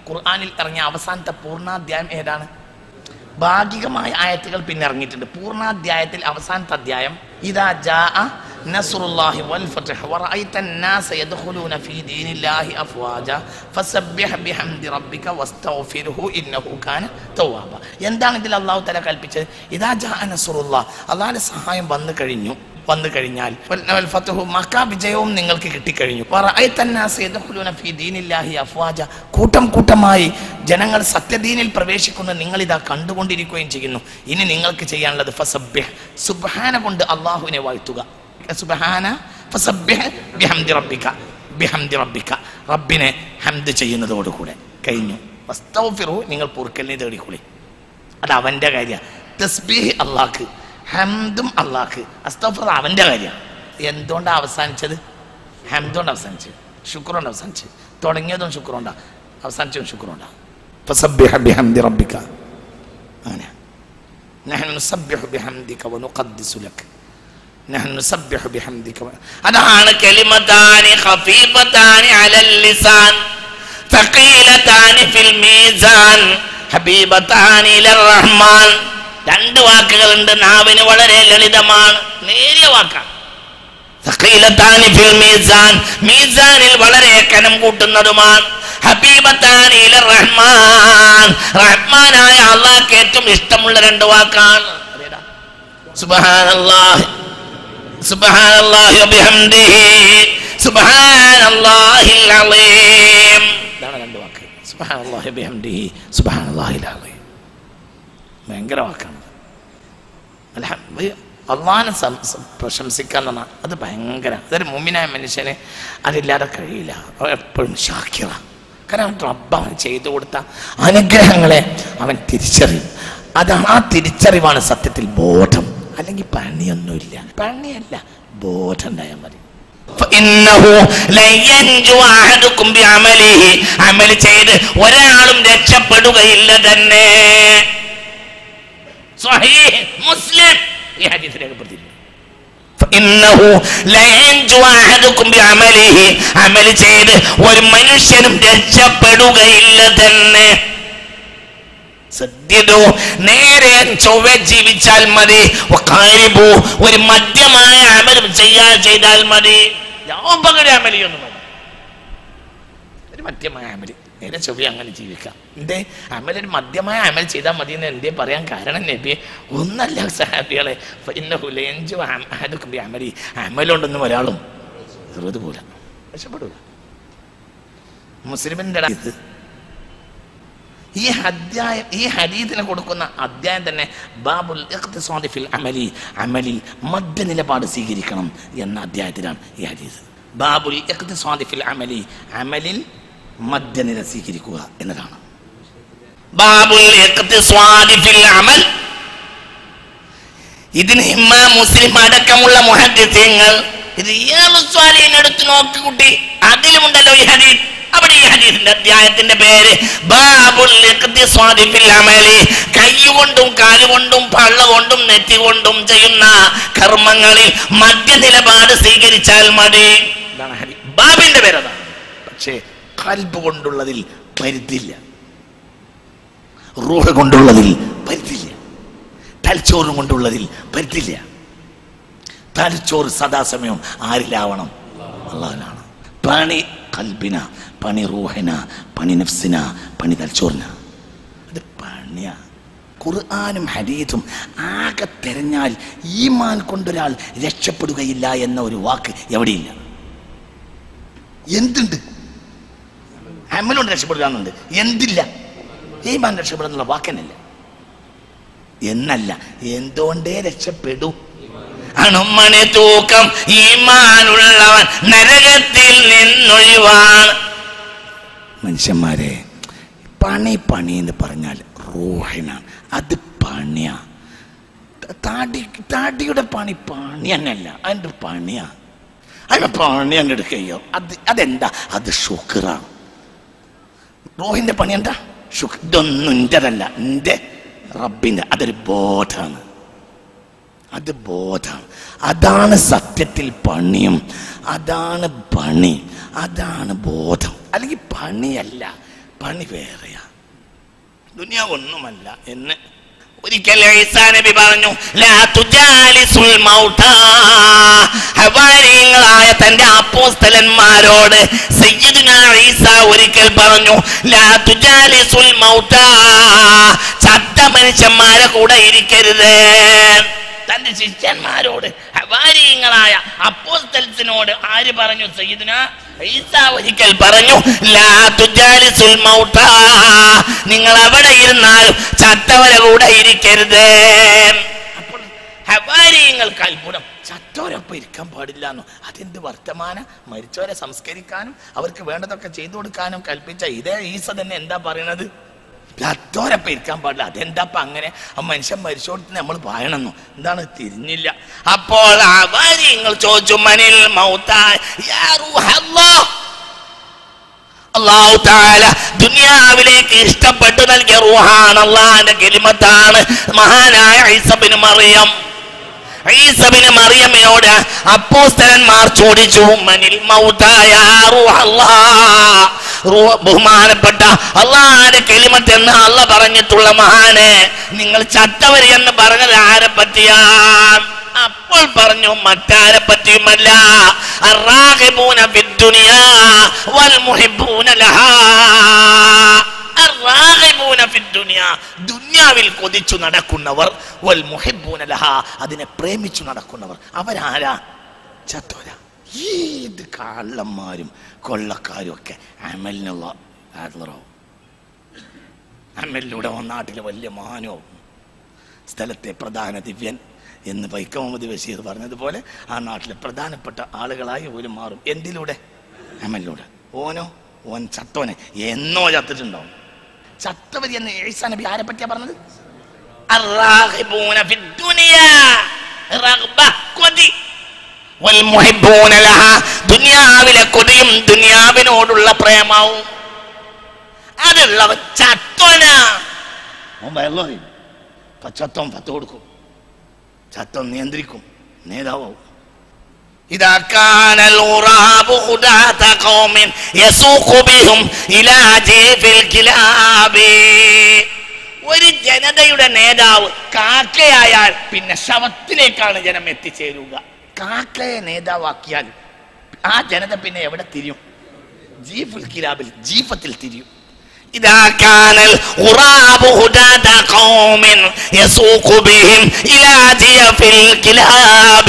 ഖുർആനിൽ ഇറങ്ങിയ അവസാനത്തെ പൂർണ്ണാധ്യായം ഏതാണ് ഭാഗികമായ ആയത്തുകൾ പിന്നെ ഇറങ്ങിയിട്ടുണ്ട് പൂർണ്ണാധ്യായത്തിൽ അവസാനത്തെ അധ്യായം ഇതാ ജാ നസ്റുല്ലാഹി വൽ ഫത്ഹ് വറഅയ്ത الناس يدخلون في دين الله أفواجا فسبح بحمد ربك واستغفره إنه كان توابا എന്താണ് ഇതിൽ അള്ളാഹു തല കൽപ്പിച്ചത് ഇതാ ജാ നസ്റുല്ലാഹ് അള്ളാഹിന്റെ സഹായം വന്നു കഴിഞ്ഞു വന്നു കഴിഞ്ഞാൽ വൽ- വൽ ഫത്ഹു മക്ക വിജയവും നിങ്ങൾക്ക് കിട്ടിക്കഴിഞ്ഞു വറഅയ്ത الناس يدخلون في دين الله أفواجا കൂട്ടം കൂട്ടമായി ജനങ്ങൾ സത്യദീനിൽ പ്രവേശിക്കുന്ന നിങ്ങൾ ഇതാ കണ്ടുകൊണ്ടിരിക്കുകയും ചെയ്യുന്നു ഇനി നിങ്ങൾക്ക് ചെയ്യാനുള്ളത് ഫസബ്യഹ് സുബ്ഹാന കൊണ്ട് അള്ളാഹുവിനെ വാഴ്ത്തുക സുബ്ഹാന ഫസബ്യഹ് ബിഹംദി റബ്ബിക ബിഹംദി റബ്ബിക റബ്ബിനെ ഹംദ് ചെയ്യുന്നതോടുകൂടെ കഴിഞ്ഞു വസ്തഗ്ഫിറു നിങ്ങൾ പൊറുക്കലിനെ തേടിക്കൂടി അത് അവന്റെ കാര്യമാണ് തസ്ബീഹ് അള്ളാഹ്ക്ക് ഹംദും അള്ളാഹ്ക്ക് അസ്തഫർ അവന്റെ കാര്യമാണ് എന്തുകൊണ്ടാണ് അവസാനിച്ചത് ഹംദുകൊണ്ട് അവസാനിച്ചത് ശുക്രുണ്ട് അവസാനിച്ചത് തുടങ്ങിയതും ശുക്രുണ്ടാ അവസാനിച്ചതും ശുക്രുണ്ടാ ഫസബ്ബിഹ ബിഹംദി റബ്ബിക അങ്ങനെ نحن نسبح بحمدك ونقدس لك نحن نسبح بحمدك و... അതാണ് കലിമത്താനി ഖഫീഫത്താനി അലൽ ലിസാൻ ثقيلتان في الميزان ഹബീബത്താനി ഇലർ റഹ്മാൻ രണ്ട് വാക്കുകളുണ്ട് നാവിന് വളരെ ലളിതമാണ് നേരിയ വാക്കാണ് ثقيلتان في الميزان മീസാനിൽ വളരെ കനം കൂട്ടുന്നതുമാണ് ഹബീബത്താനി ഇലർ റഹ്മാൻ റഹ്മാനായ അള്ളാഹ്ക്ക് ഏറ്റവും ഇഷ്ടമുള്ള രണ്ട് വാക്കാണ് അതേതാ? സുബ്ഹാനല്ലാഹ് സുബ്ഹാനല്ലാഹി വബിഹംദിഹി സുബ്ഹാനല്ലാഹിൽ അലീം ഇതാണ് രണ്ട് വാക്ക് സുബ്ഹാനല്ലാഹി ബിഹംദിഹി സുബ്ഹാനല്ലാഹിൽ അലീം ഭയങ്കര വാക്കാണ് അള്ളാഹിനെ പ്രശംസിക്കാൻ പറഞ്ഞാൽ അത് ഭയങ്കര അതൊരു മുമ്പിനായ മനുഷ്യന് അതില്ലാതെ കഴിയില്ല അവൻ എപ്പോഴും ഷാക്കിറ കാരണം അവൻ റബ്ബ് അവൻ ചെയ്തു കൊടുത്ത അനുഗ്രഹങ്ങളെ അവൻ തിരിച്ചറിയും അതാണ് ആ തിരിച്ചറിവാണ് സത്യത്തിൽ ബോധം അല്ലെങ്കിൽ പണിയൊന്നുമില്ല പണിയല്ല ബോധം ഉണ്ടായാൽ മതി فإنه لن ينجو أحدكم بعمله അമൽ ചെയ്ത് ഒരാളും രക്ഷപ്പെടുകയില്ല തന്നെ സ്വഹീഹ് മുസ്ലിം ഈ ഹദീസ് രേഖപ്പെടുത്തിയിട്ടുണ്ട് فإنه لا ينجو أحدكم بعمله അമൽ ചെയ്ത് ഒരു മനുഷ്യനും രക്ഷപ്പെടുകയില്ല തന്നെ ശ്രദ്ധിതോ നേരെ ചൊവ്വ ജീവിച്ചാൽ മതി വഖാരിബു ഒരു മധ്യമായ അമൽ ചെയ്യാൻ ചെയ്താൽ മതി യാപകര അമലിയൊന്നും വേണ്ട ഒരു മധ്യമായ അമല് നേരെ ചൊവ്വ അങ്ങനെ ജീവിക്കാം എന്തേ അമൽ ഒരു മധ്യമായ അമൽ ചെയ്താൽ മതി എന്ന് എന്തേ പറയാൻ കാരണം നബി ഒന്നല്ല സഹാബികളെ ഇന്നഹുലേഞ്ചു അമലി അമലുണ്ടെന്നും ഒരാളും ചെറുത് പോലെ രക്ഷപ്പെടൂല മുസ്ലിമിന്റെ ഇത് ഈ അധ്യായം ഈ ഹദീദിന് കൊടുക്കുന്ന അധ്യായം തന്നെ ബാബുൽ ഇഖ്തിസാദി ഫിൽ അമലി അമലിൽ മധ്യനിലപാട് സ്വീകരിക്കണം എന്ന അധ്യായത്തിലാണ് ഈ ഹദീസ് ബാബുൽ ഇഖ്തിസാദി ഫിൽ അമലി അമലിൽ മധ്യനില സ്വീകരിക്കുക എന്നതാണ് ബാബുൽ ഇഖ്തിസ്വാദി ഫിൽ അമൽ ഇതിന് ഇമാം മുസ്ലിം അടക്കമുള്ള മുഹദ്ദിസീങ്ങൾ റിയാലുസ്വാലിഹിനെ എടുത്ത് നോക്ക് കുട്ടി അതിലുമുണ്ടല്ലോ ഈ ഹദീസ് അവിടെ ഈ ഹദീസിന്റെ അധ്യായത്തിന്റെ പേര് ബാബുൽ ഇഖ്തിസ്വാദി ഫിൽ അമലി കൈകൊണ്ടും കാലുകൊണ്ടും പള്ള കൊണ്ടും നെറ്റി കൊണ്ടും ചെയ്യുന്ന കർമ്മങ്ങളിൽ മധ്യനിലപാട് സ്വീകരിച്ചാൽ മതി ഇതാണ് ഹദീസ് ബാബിന്റെ പേരതാണ് പക്ഷേ കൽബ് കൊണ്ടുള്ളതിൽ പരിധില്ല റൂഹ് കൊണ്ടുള്ളതിൽ പരിധില്ല തലച്ചോറ് കൊണ്ടുള്ളതിൽ പരിധില്ല തലച്ചോറ് സദാസമയം ആരിലാവണം അള്ളാഹിലാണ് പണി കൽബിന പണി റൂഹിന പണി നഫ്സിന പണി തലച്ചോറിന അത് പണിയാ ഖുർആാനും ഹദീത്തും ആകെ തെരഞ്ഞാൽ ഈമാൻ കൊണ്ടൊരാൾ രക്ഷപ്പെടുകയില്ല എന്ന ഒരു വാക്ക് എവിടെയില്ല എന്തുണ്ട് അമലുണ്ട് രക്ഷപ്പെടുക എന്നുണ്ട് എന്തില്ല ഈമാൻ രക്ഷപ്പെടുന്നുള്ള വാക്കനല്ല എന്നല്ല എന്തുകൊണ്ടേ രക്ഷപ്പെടൂ അണുമണി തൂക്കം ഈമാനുള്ളവൻ നരകത്തിൽ നിന്നൊഴിവാണ് മനുഷ്യന്മാരെ പണി പണി എന്ന് പറഞ്ഞാൽ റൂഹിനാണ് അത് പണിയാ താടി താടിയുടെ പണി പണി തന്നെയല്ല അതിൻ്റെ പണിയാ അതിന് പണി അങ്ങ് എടുക്കുകയോ അത് അതെന്താ അത് ഷുക്കറാണ് റോഹിന്റെ പണി എന്താ ഷുക്ക് ഇതൊന്നും എൻ്റെതല്ല എൻ്റെ റബ്ബിൻ്റെ അതൊരു ബോധമാണ് അത് ബോധമാണ് അതാണ് സത്യത്തിൽ പണിയും അതാണ് പണി അതാണ് ബോധം അല്ലെങ്കിൽ പണിയല്ല പണി വേറെയാ ദുനിയാവ് ഒന്നുമല്ല എന്ന് ഒരിക്കൽ ഈസാ നബി പറഞ്ഞു ലാ തുജാലിസുൽ മൗതാ ഹവാരിയങ്ങളായ തന്റെ അപ്പോസ്തലന്മാരോട് സയ്യിദുന ഈസ ഒരിക്കൽ പറഞ്ഞു ലാ തുജാലിസുൽ മൗതാ ചത്ത മനുഷ്യന്മാരെ കൂടെ ഇരിക്കരുത് തന്റെ ശിഷ്യന്മാരോട് ഹവാരിയങ്ങളായ അപ്പോസ്തലത്തിനോട് ആര് പറഞ്ഞു സയ്യിദുന ഈസ ഒരിക്കൽ പറഞ്ഞു ലാ തുജാലിസുൽ മൗതാ നിങ്ങൾ അവിടെ ഇരുന്നാലും ചത്തവരെ കൂടെ ഇരിക്കരുത് അപ്പോൾ ഹവാരിയങ്ങൾക്ക് അത്ഭുതം ചത്തോരൊപ്പം ഇരിക്കാൻ പാടില്ല എന്നോ അതെന്ത് വർത്തമാനം മരിച്ചവരെ സംസ്കരിക്കാനും അവർക്ക് വേണ്ടതൊക്കെ ചെയ്തു കൊടുക്കാനും കൽപ്പിച്ച ഇതേ ഈസ തന്നെ എന്താ പറയണത് ചത്തോരൊപ്പം ഇരിക്കാൻ പാടില്ല അതെന്താപ്പ അങ്ങനെ ആ മനുഷ്യൻ മരിച്ചോടത്ത് നമ്മൾ പായണമെന്നോ എന്താണ് തിരിഞ്ഞില്ല അപ്പോൾ ഹവാരിയങ്ങൾ ചോദിച്ചു മനിൽ മൗത്താ യാ റൂഹല്ലാഹ് അള്ളാഹു താല ദുനിയാവിലേക്ക് ഇഷ്ടപ്പെട്ടു നൽകിയ റൂഹാണ് അള്ളാഹിന്റെ കിരിമത്താണ് മഹാനായ ഐസബിന് മറിയം ഈസബിന് മറിയമ്മയോട് അപ്പോസ്തലന്മാർ ചോദിച്ചു മനിൽ മൗതായ റൂഹല്ലാഹ്. റൂഹ് ബഹുമാനപ്പെട്ട അള്ളാഹിന്റെ കെലിമത്ത് എന്ന് അല്ല പറഞ്ഞിട്ടുള്ള മഹാന് നിങ്ങൾ ചത്തവർ എന്ന് പറഞ്ഞത് ആരെ പറ്റിയാണ് അപ്പോൾ പറഞ്ഞു മറ്റാരെ പറ്റിയുമല്ല അറാഹിബൂന ഫിദ്ദുനിയാ വൽ മുഹിബ്ബൂന ലഹാ അറാഹിബൂന ഫിദ്ദുനിയാ ദുനിയാവിൽ കൊതിച്ചു നടക്കുന്നവർ വൽ മുഹിബ്ബൂന ലഹാ അതിനെ പ്രേമിച്ചു നടക്കുന്നവർ അവരാരാ ചത്തോര ഏത് കള്ളന്മാരും കൊള്ളക്കാരും ഒക്കെ അമലിനുള്ള ആഡ്ലറാവും അമലിലൂടെ നാട്ടിലെ വലിയ മഹാനവും സ്ഥലത്തെ പ്രധാന ദിവ്യൻ എന്ന് വൈക്കം മുഹമ്മദ് ബഷീർ പറഞ്ഞതുപോലെ ആ നാട്ടിലെ പ്രധാനപ്പെട്ട ആളുകളായി ഒരു മാറും എന്തിലൂടെ അമലിലൂടെ ഓനോ ഓൻ ചത്തോനെ എന്നോ ചത്തിട്ടുണ്ടാവും ചത്തവരി എന്ന് ഏഴ്സാ നബി ആരെ പറ്റിയാ പറഞ്ഞത് അറാഹിബൂന ഫിദ്ദുനിയാ. റഗ്ബ, കൊതി. വൽമുഹിബ്ബൂന ലഹാ. ദുനിയാവിലെ കൊതിയും ദുനിയാവിനോടുള്ള പ്രേമവും അതുള്ളവൻ ചത്തോനാ അവൻ വെള്ളം ചത്തം പത്ത് കൊടുക്കും ചത്തം നിയന്ത്രിക്കും നേതാവും إذا كان الغراب خداة قوم يسوق بهم إلى جيف الكلاب ഒരു ജനതയുടെ നേതാവ് കാക്കയായാൽ പിന്നെ ശവത്തിലേക്കാണ് ജനം എത്തിച്ചേരുക കാക്കയെ നേതാവാക്കിയാൽ ആ ജനത പിന്നെ എവിടെ തിരിയും ജീഫുൽ കിലാബിൽ ജീഫത്തിൽ തിരിയും إذا كان الغراب هداة قوم يسوق بهم إلى جيف الكلاب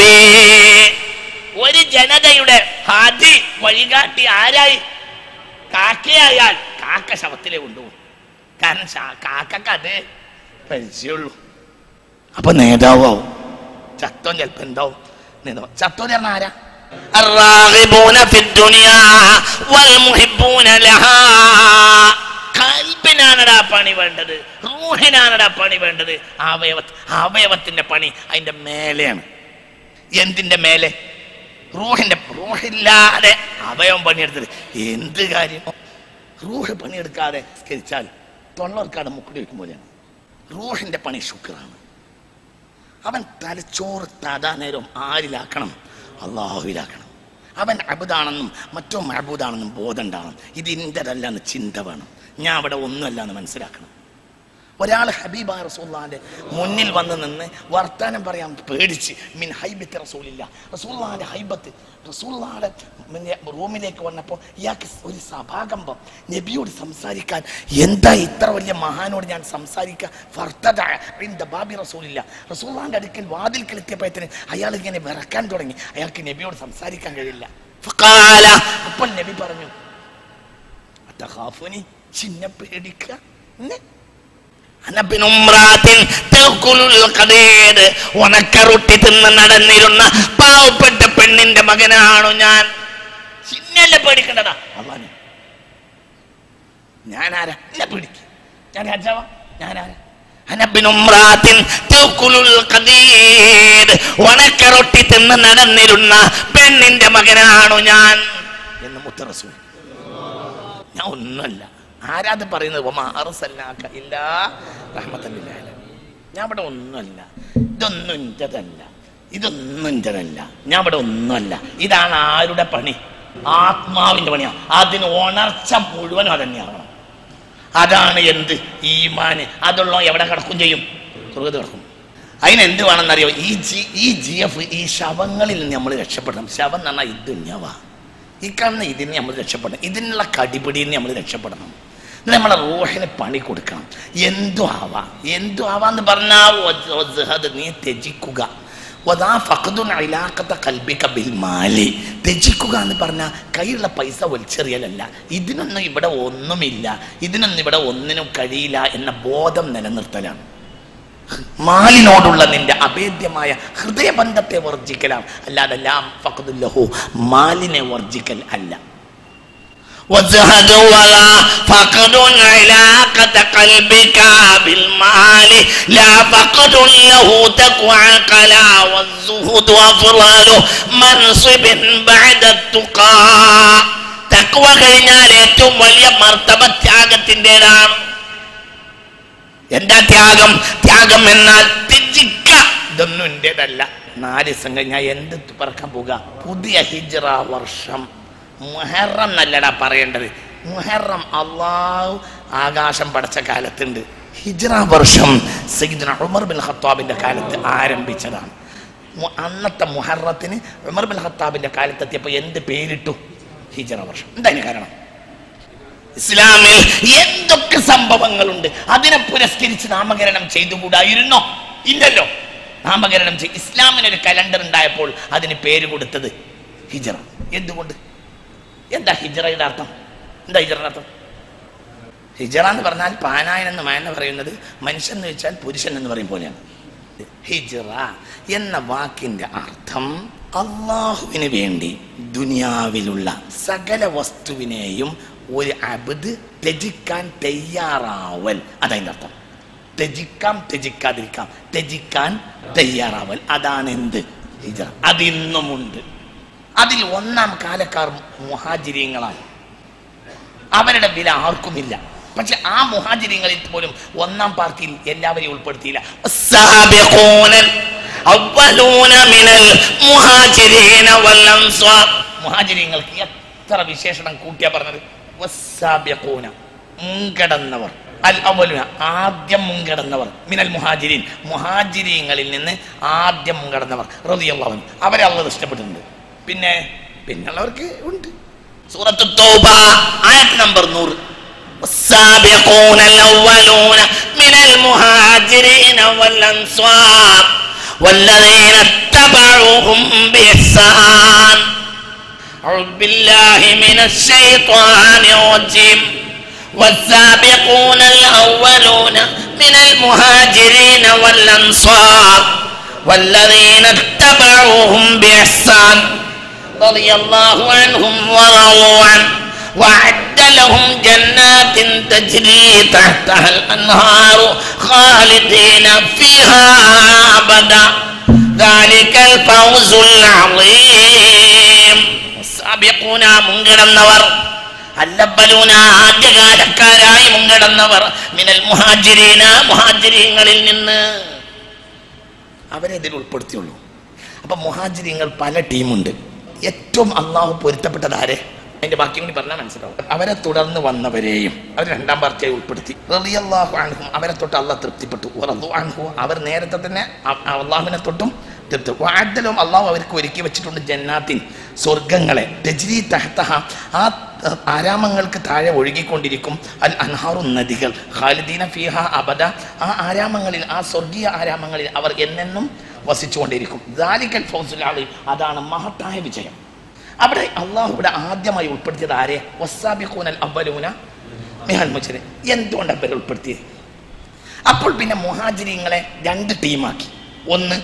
ഒരു ജനതയുടെ ഹാജി വഴികാട്ടി ആരായി കാക്കയായാൽ കാക്ക ശവത്തിലേ കൊണ്ടുപോകും കാരണം ശാ- കാക്കക്ക് അതേ പരിചയമുള്ളൂ അപ്പൊ നേതാവാവും ചത്തോൻ ചിലപ്പോ എന്താവും നേതാവ് ചത്തോൻ പറഞ്ഞ ആരാ الراغبون في الدنيا والمحبون لها കൽബിനാണടാ പണി വേണ്ടത് റൂഹിനാണടാ പണി വേണ്ടത് അവയവ അവയവത്തിന്റെ പണി അതിന്റെ മേലെയാണ് എന്തിന്റെ മേലെ റൂഹിന്റെ റൂഹില്ലാതെ അവയവം പണിയെടുത്തത് എന്ത് കാര്യം റൂഹ് പണിയെടുക്കാതെ സ്കരിച്ചാൽ തൊള്ളവർക്കാട് മുക്കുടി വെക്കും പോലെയാണ് റൂഹിന്റെ പണി ശുക്രാണ് അവൻ തലച്ചോറ് തഥാ നേരം ആരിലാക്കണം അള്ളാഹുവിലാക്കണം അവൻ അബുദാണെന്നും മറ്റോ മഹബൂദാണെന്നും ബോധം ഉണ്ടാവണം ഇത് ഇന്റതല്ല എന്ന് ചിന്ത വേണം ഞാൻ അവിടെ ഒന്നുമല്ല എന്ന് മനസ്സിലാക്കണം ഒരാൾ ഹബീബ റസൂല്ലാന്റെ മുന്നിൽ വന്ന് നിന്ന് വർത്താനം പറയാൻ പേടിച്ച് മിൻ ഹൈബത്ത് റസൂലില്ല റസൂല്ലാന്റെ ഹൈബത്ത് റസൂല്ലാടെ പിന്നെ റൂമിലേക്ക് വന്നപ്പോൾ ഇയാൾക്ക് ഒരു സഭാകമ്പം നബിയോട് സംസാരിക്കാൻ എന്താ ഇത്ര വലിയ മഹാനോട് ഞാൻ സംസാരിക്കുക ഫർത്തദ ഇൻദ ബാബി റസൂലില്ല റസൂല്ലാന്റെ അടുക്കൽ വാതിൽക്കൽ എത്തിയപ്പോഴത്തേന് അയാൾ ഇങ്ങനെ വിറക്കാൻ തുടങ്ങി അയാൾക്ക് നബിയോട് സംസാരിക്കാൻ കഴിയില്ല ഫഖാല അപ്പോൾ നബി പറഞ്ഞു അത്തഖാഫുനി ചിന്ന പേടിക്കുക എന്നെ അനബിനുമ്രാത്തിൻ തഅക്കുലുൽ ഖദീദ് ഉണക്കറുട്ടി തിന്ന് നടന്നിരുന്ന പാവപ്പെട്ട പെണ്ണിന്റെ മകനാണു ഞാൻ ചിന്നല്ല പേടിക്കേണ്ടതാ അള്ളാനെ ഞാനാരാ എന്നെ പേടിക്ക ഞാൻ രാജാവാ ഞാനാരാ അനബിനുമ്രാത്തിൻ തഅക്കുലുൽ ഖദീദ് ഉണക്കറൊട്ടി തിന്ന് നടന്നിരുന്ന പെണ്ണിന്റെ മകനാണു ഞാൻ എന്ന് മുത്തറസൂൽ ഞാൻ ഒന്നുമല്ല ആരാത് പറയുന്നത് വമാ അർസൽനാക ഇല്ലാ റഹ്മത്തൻ ലിൽ ആലമീൻ. ഞാൻ ഇവിടെ ഒന്നുമല്ല ഇതൊന്നും ഇൻ്റെതല്ല ഇതൊന്നും ഇൻ്റെതല്ല ഞാൻ ഇവിടെ ഒന്നുമല്ല ഇതാണ് ആരുടെ പണി ആത്മാവിന്റെ പണിയാണ് അതിന് ഉണർച്ച മുഴുവനും അതന്നെയാവണം അതാണ് എന്ത് ഈമാന് അതുള്ള എവിടെ കിടക്കും ചെയ്യും സ്വർഗത്ത് കിടക്കും അതിനെന്ത് വേണമെന്നറിയോ ഈ ജി ഈ ജി എഫ് ഈ ശവങ്ങളിൽ നിന്ന് നമ്മൾ രക്ഷപ്പെടണം ശവം എന്ന് പറഞ്ഞാൽ ഇത് ഞവ ഈ കാണുന്ന ഇതിന് നമ്മൾ രക്ഷപ്പെടണം ഇതിനുള്ള കടിപിടിയിൽ നിന്ന് നമ്മൾ രക്ഷപ്പെടണം എന്നിട്ട് നമ്മളെ റൂഹിന് പണി കൊടുക്കണം എന്തു ആവാം എന്തു ആവാന്ന് പറഞ്ഞാൽ നീ ത്യജിക്കുക വദാ ഫഖദുൻ ഇലാഖത ഖൽബിക ബിൽ മാലി ത്യജിക്കുക എന്ന് പറഞ്ഞാൽ കയ്യിലുള്ള പൈസ വലിച്ചെറിയലല്ല ഇതിനൊന്നും ഇവിടെ ഒന്നുമില്ല ഇതിനൊന്നും ഇവിടെ ഒന്നിനും കഴിയില്ല എന്ന ബോധം നിലനിർത്തലാണ് മാലിനോടുള്ള നിന്റെ അഭേദ്യമായ ഹൃദയബന്ധത്തെ വർജിക്കലാണ് അല്ലാതെ ലാം ഫഖദുല്ലഹു മാലിനെ വർജിക്കൽ അല്ല وزهد ولا فقد علاقة قلبك بالمال لا فقد له تقوى قلا والزهد أفضل منصب بعد التقى തക്വ കഴിഞ്ഞാൽ ഏറ്റവും വലിയ മർത്തബ ത്യാഗത്തിൻ്റെതാണ് എന്താ ത്യാഗം ത്യാഗം എന്നാൽ ത്യജിക്ക ഇതൊന്നും എന്റേതല്ല നാല് ദിവസം കഴിഞ്ഞാൽ എന്ത് പറക്കാൻ പോകുക പുതിയ ഹിജ്റ വർഷം മുഹറം എന്നല്ലടാ പറയേണ്ടത് മുഹറം അള്ളാഹു ആകാശം പടച്ച കാലത്തുണ്ട് ഹിജ്റ വർഷം സയ്യിദ്ന ഉമർ ബിൻ ഖത്താബിന്റെ കാലത്ത് ആരംഭിച്ചതാണ് മു- അന്നത്തെ മുഹറത്തിന് ഉമർ ബിൻ ഖത്താബിന്റെ കാലത്തെത്തിയപ്പോൾ എന്ത് പേരിട്ടു ഹിജ്റ വർഷം എന്താ അതിന് കാരണം ഇസ്ലാമിൽ എന്തൊക്കെ സംഭവങ്ങളുണ്ട് അതിനെ പുരസ്കരിച്ച് നാമകരണം ചെയ്തുകൂടായിരുന്നോ ഇല്ലല്ലോ നാമകരണം ചെയ്ത് ഇസ്ലാമിനൊരു കലണ്ടർ ഉണ്ടായപ്പോൾ അതിന് പേര് കൊടുത്തത് ഹിജറ എന്തുകൊണ്ട് എന്താ ഹിജറയുടെ അർത്ഥം എന്താ ഹിജറയുടെ അർത്ഥം ഹിജറ എന്ന് പറഞ്ഞാൽ പാനായൻ എന്ന് മായന പറയുന്നത് മനുഷ്യൻ എന്ന് വെച്ചാൽ പുരുഷൻ എന്ന് പറയും പോലെയാണ് ഹിജറ എന്ന വാക്കിന്റെ അർത്ഥം അള്ളാഹുവിന് വേണ്ടി ദുനിയാവിലുള്ള സകല വസ്തുവിനെയും ഒരു അബദ് ത്യജിക്കാൻ തയ്യാറാവൽ അതതിൻ്റെ അർത്ഥം ത്യജിക്കാം ത്യജിക്കാതിരിക്കാം ത്യജിക്കാൻ തയ്യാറാവൽ അതാണ് എന്ത് ഹിജറ അതിന്നുമുണ്ട് അതിൽ ഒന്നാം കാലക്കാർ മുഹാജിര്യങ്ങളാണ് അവരുടെ വില ആർക്കുമില്ല പക്ഷെ ആ മുഹാജിര്യങ്ങളിൽ പോലും ഒന്നാം പാർട്ടിയിൽ എല്ലാവരെയും ഉൾപ്പെടുത്തിയില്ല السابقون الأولون من المهاجرين والأنصار മുഹാജിര്യങ്ങൾക്ക് എത്ര വിശേഷണം കൂട്ടിയാ പറഞ്ഞത് വസ്സാബിഖൂന മുൻകടന്നവർ അൽ അവലുന ആദ്യം മുൻകടന്നവർ മിനൽ മുഹാജിരീൻ മുഹാജിരീങ്ങളിൽ നിന്ന് ആദ്യം മുൻകടന്നവർ റളിയല്ലാഹു അൻഹു അവരെ അള്ളാഹ് ഇഷ്ടപ്പെട്ടിട്ടുണ്ട് പിന്നെ പിന്നുള്ളവർക്ക് ഉണ്ട് സൂറത്ത് തൗബ ആയത്ത് നമ്പർ നൂറ് والسابقون الأولون من المهاجرين والأنصار والذين اتبعوهم بإحسان أعوذ بالله من الشيطان الرجيم والسابقون الأولون من المهاجرين والأنصار والذين اتبعوهم بإحسان رضي الله عنهم ورضوا عنه وأعد لهم جنات تجري تحتها الأنهار خالدين فيها أبدا ذلك الفوز العظيم السابقون മുൻകിടന്നവർ അല്ലബലൂന ആദ്യകാലക്കാരായി മുൻകിടന്നവർ മിനൽ മുഹാജിരീന മുഹാജിരീങ്ങളിൽ നിന്ന് അവരെ ഇതിൽ ഉൾപ്പെടുത്തിയുള്ളൂ അപ്പൊ മുഹാജിരിങ്ങൾ പല ടീമുണ്ട് ഏറ്റവും അള്ളാഹു പൊരുത്തപ്പെട്ടത് ആരെ അതിന്റെ ബാക്കി കൂടി പറഞ്ഞാൽ മനസ്സിലാവും അവരെ തുടർന്ന് വന്നവരെയും അവർ രണ്ടാം പാർട്ടിയായി ഉൾപ്പെടുത്തി റളിയല്ലാഹു അൻഹും അവരെ തൊട്ട് അള്ളാഹ് തൃപ്തിപ്പെട്ടു വറളു അൻഹു അവർ നേരത്തെ തന്നെ അ- അള്ളാഹുവിനെ തൊട്ടും തൃപ്തി വാഴ്ത്തലും അള്ളാഹു അവർക്ക് ഒരുക്കി വെച്ചിട്ടുണ്ട് ജന്നാത്തിൻ സ്വർഗങ്ങളെ രജ്രി തഹത്തഹ ആ അഹ് ആരാമങ്ങൾക്ക് താഴെ ഒഴുകിക്കൊണ്ടിരിക്കും അൽ അൻഹാറു നദികൾ ഖാലിദീന ഫിഹ അബദ ആ ആരാമങ്ങളിൽ ആ സ്വർഗീയ ആരാമങ്ങളിൽ അവർ എന്നെന്നും വസിച്ചുകൊണ്ടിരിക്കും ദാലിക്കൽ ഫൗസുൽ അലീം അതാണ് മഹത്തായ വിജയം അവിടെ അള്ളാഹു ഇവിടെ ആദ്യമായി ഉൾപ്പെടുത്തിയത് ആരെ വസാബിഖൂനൽ അവലൂന മിഹൽ മുജരി എന്തുകൊണ്ട് അവരെ ഉൾപ്പെടുത്തിയത് അപ്പോൾ പിന്നെ മുഹാജിരിങ്ങളെ രണ്ട് ടീമാക്കി ഒന്ന്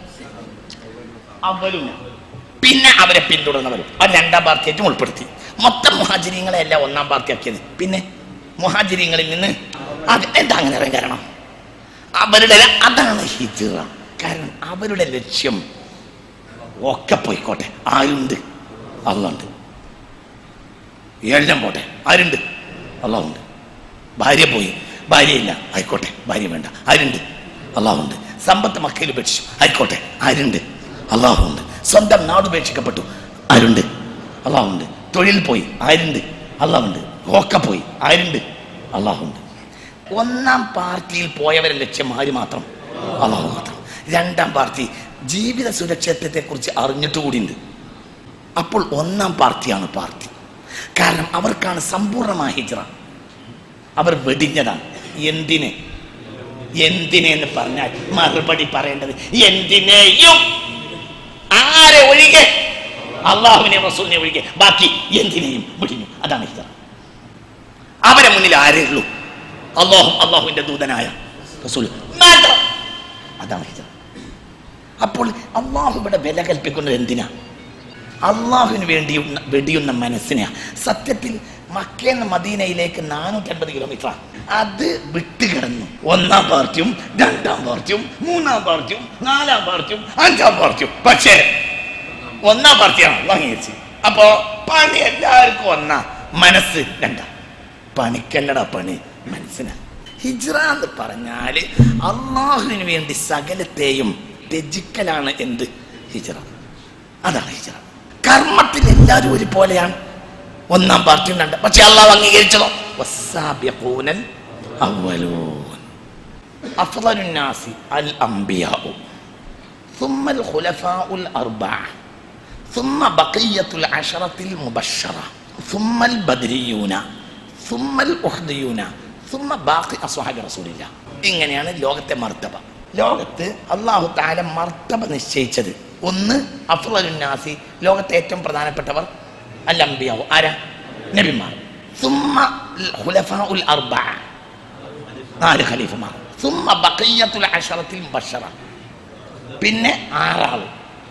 അവലൂന പിന്നെ അവരെ പിന്തുടർന്നവരും അവർ രണ്ടാം പാർട്ടിയായിട്ടും ഉൾപ്പെടുത്തി മൊത്തം മുഹാജിരിങ്ങളെ അല്ല ഒന്നാം പാർട്ടിയാക്കിയത് പിന്നെ മുഹാജിരിങ്ങളിൽ നിന്ന് അത് എന്താ അങ്ങനെ അറിയാൻ കാരണം അവരുടെ അതാണ് ഹിജ്റ കാരണം അവരുടെ ലക്ഷ്യം ഒക്കെ പോയിക്കോട്ടെ ആരുണ്ട് അള്ളുണ്ട് എല്ലാം പോട്ടെ ആരുണ്ട് അള്ളാഹുണ്ട് ഭാര്യ പോയി ഭാര്യയില്ല ആയിക്കോട്ടെ ഭാര്യ വേണ്ട ആരുണ്ട് അള്ളാഹുണ്ട് സമ്പത്ത് മക്കയിൽ ഉപേക്ഷിച്ചു ആയിക്കോട്ടെ ആരുണ്ട് അള്ളാഹുണ്ട് സ്വന്തം നാട് ഉപേക്ഷിക്കപ്പെട്ടു ആരുണ്ട് അള്ളാഹുണ്ട് തൊഴിൽ പോയി ആരുണ്ട് അള്ളാഹുണ്ട് ഒക്കെ പോയി ആരുണ്ട് അള്ളാഹുണ്ട് ഒന്നാം പാർട്ടിയിൽ പോയവരെ ലക്ഷ്യമാര് മാത്രം അള്ളാഹു മാത്രം രണ്ടാം പാർട്ടി ജീവിത സുരക്ഷിതത്വത്തെ കുറിച്ച് അറിഞ്ഞിട്ട് കൂടിയുണ്ട് അപ്പോൾ ഒന്നാം പാർട്ടിയാണ് പാർട്ടി കാരണം അവർക്കാണ് സമ്പൂർണ്ണമായ ഹിജ്റ അവർ വെടിഞ്ഞതാണ് എന്തിന് എന്തിനെന്ന് പറഞ്ഞാൽ മറുപടി പറയേണ്ടത് എന്തിനേയും ആരെ ഒഴികെ അള്ളാഹുവിനെ റസൂലിനെ ഒഴികെ ബാക്കി എന്തിനേയും വെടിഞ്ഞു അതാണ് ഹിജ്റ അവരെ മുന്നിൽ ആരേ ഉള്ളൂ അള്ളാഹു അള്ളാഹുവിന്റെ ദൂതനായ റസൂൽ മാത്രം അതാണ് ഹിജ്റ അപ്പോൾ അള്ളാഹു ഇവിടെ വില കൽപ്പിക്കുന്നത് എന്തിനാ അള്ളാഹുവിന് വേണ്ടി വെടിയുന്ന മനസ്സിനെ സത്യത്തിൽ മക്കേന്ന് മദീനയിലേക്ക് നാനൂറ്റൻപത് കിലോമീറ്റർ അത് വിട്ടുകിടന്നു ഒന്നാം പാർട്ടിയും രണ്ടാം പാർട്ടിയും മൂന്നാം പാർട്ടിയും നാലാം പാർട്ടിയും അഞ്ചാം പാർട്ടിയും പക്ഷേ ഒന്നാം പാർട്ടിയാണ് വാങ്ങിയത് അപ്പോ പണി എല്ലാവർക്കും ഒന്നാ മനസ്സ് രണ്ടാം പണിക്കല്ലട പണി മനസ്സിന് ഹിജ്റ എന്ന് പറഞ്ഞാല് അള്ളാഹുവിന് വേണ്ടി സകലത്തെയും ത്യജിക്കലാണ് എന്ത് ഹിജ്റ അതാണ് ഹിജ്റ കർമ്മത്തിൽ എല്ലാവരും ഒരുപോലെയാണ് ഒന്നാം പാർട്ടിയും രണ്ട് പക്ഷെ അള്ളാഹ് അംഗീകരിച്ചതോ വസ്സാബിഖൂനൽ അവ്വലൂൻ അഫ്ളലുൻ നാസി അൽ അംബിയാഉ ثم الخلفاء الأربعة ثم بقية العشرة المبشرة ثم البدريون ثم الأحديون ثم باقي أصحاب رسول الله ഇങ്ങനെയാണ് ലോകത്തെ മർത്തബ ലോകത്ത് അള്ളാഹു താല മർത്തബ നിശ്ചയിച്ചത് ഒന്ന് അഫ്ലുന്നാസി ലോകത്തെ ഏറ്റവും പ്രധാനപ്പെട്ടവർ അൽ അംബിയാവു ആരാ നബിമാർ സുമ്മ ഖുലഫാഉൽ അർബഅ നാല് ഖലീഫമാർ സുമ്മ ബഖിയ്യത്തുൽ അശറത്തിൽ മുബശ്ശറ പിന്നെ ആറാള്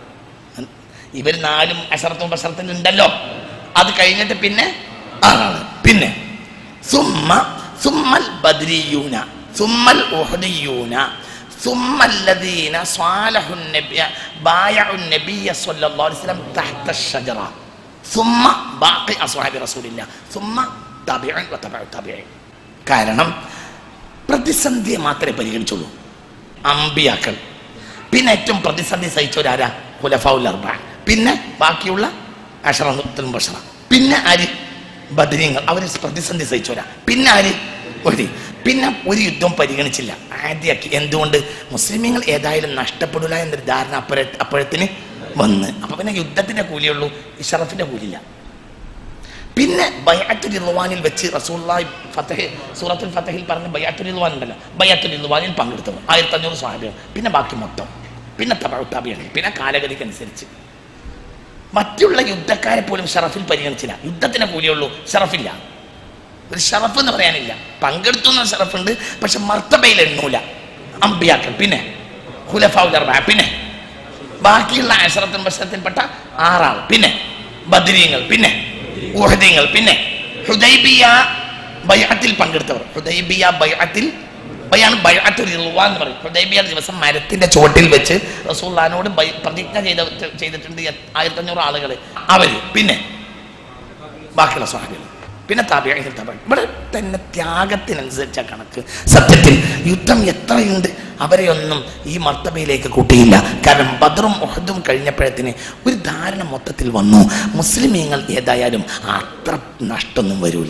ഇവർ നാലും അശറത്തും ബഷറത്തും ഉണ്ടല്ലോ അത് കഴിഞ്ഞിട്ട് പിന്നെ ആറാള് പിന്നെ സുമ്മ സുമ്മൽ ബദ്രിയൂന സുമ്മൽ ഉഹദിയൂന ثم الذين صالحوا النبي بايعوا النبي صلى الله عليه وسلم تحت الشجرة ثم باقي أصحاب رسول الله ثم تابعين وتبع التابعين കാരണം പ്രതിസന്ധിയെ മാത്രമേ പരിഗണിച്ചുള്ളൂ അമ്പിയാക്കൾ പിന്നെ ഏറ്റവും പ്രതിസന്ധി സഹിച്ചവരാരാ ഹുലഫാഉൽ അർബ പിന്നെ ബാക്കിയുള്ള അഷറത്തുൽ ബഷറ പിന്നെ ആര് ബദരീങ്ങൾ അവർ പ്രതിസന്ധി സഹിച്ചവരാ പിന്നെ ആര് ഒരു പിന്നെ ഒരു യുദ്ധം പരിഗണിച്ചില്ല ആദ്യമാക്കി എന്തുകൊണ്ട് മുസ്ലിമീങ്ങൾ ഏതായാലും നഷ്ടപ്പെടില്ല എന്നൊരു ധാരണ അപ്പോഴ അപ്പോഴത്തിന് വന്ന് അപ്പൊ പിന്നെ യുദ്ധത്തിന്റെ കൂലിയുള്ളൂ ഇഷറഫിന്റെ കൂലിയില്ല പിന്നെ ബയാത്തുൽ ഇർവാനിൽ വെച്ച് റസൂല്ലായി ഫത്തഹ് സൂറത്തുൽ ഫത്തഹിൽ പറഞ്ഞ ബയാത്തുൽ ഇർവാൻ ഉണ്ടല്ലോ ബയാത്തുൽ ഇർവാനിൽ പങ്കെടുത്തവർ ആയിരത്തി അഞ്ഞൂറ് സ്വാഭികൾ പിന്നെ ബാക്കി മൊത്തം പിന്നെ തബഴുത്താബിയാണ് പിന്നെ കാലഗതിക്കനുസരിച്ച് മറ്റുള്ള യുദ്ധക്കാരെ പോലും ഷറഫിൽ പരിഗണിച്ചില്ല യുദ്ധത്തിന് കൂലിയുള്ളൂ ഷറഫില്ല ഒരു ഷറഫ് എന്ന് പറയാനില്ല പങ്കെടുത്തു എന്ന ഷറഫുണ്ട് പക്ഷെ മർത്തബയിൽ എണ്ണൂല അമ്പിയാക്കൾ പിന്നെ ഹുലഫാവുൽ അർബഅ പിന്നെ ബാക്കിയുള്ള അഷറത്തും ബഷറത്തിൽപ്പെട്ട ആറാൾ പിന്നെ ബദ്രീങ്ങൾ പിന്നെ ഉഹദീങ്ങൾ പിന്നെ ഹുദൈബിയ ബൈഅത്തിൽ പങ്കെടുത്തവർ ഹുദൈബിയ ബൈഅത്തിൽ ബയാണ് ബൈഅത്തുൽ റിദ്വാൻ എന്ന് പറയും ഹുദൈബിയ ദിവസം മരത്തിന്റെ ചുവട്ടിൽ വെച്ച് റസൂല്ലാനോട് ബൈ- പ്രതിജ്ഞ ചെയ്ത ചെയ്തിട്ടുണ്ട് ആയിരത്തി അഞ്ഞൂറ് ആളുകൾ അവര് പിന്നെ ബാക്കിയുള്ള സ്വാഭികൾ പിന്നെ താപികൾ താപികൾ ഇവിടെ തന്നെ ത്യാഗത്തിനനുസരിച്ച കണക്ക് സത്യത്തിൽ യുദ്ധം എത്രയുണ്ട് അവരെയൊന്നും ഈ മർത്തബയിലേക്ക് കൂട്ടിയില്ല കാരണം ബദറും ഒഹദും കഴിഞ്ഞപ്പോഴത്തിന് ഒരു ധാരണ മൊത്തത്തിൽ വന്നു മുസ്ലിമീങ്ങൾ ഏതായാലും അത്ര നഷ്ടമൊന്നും വരൂല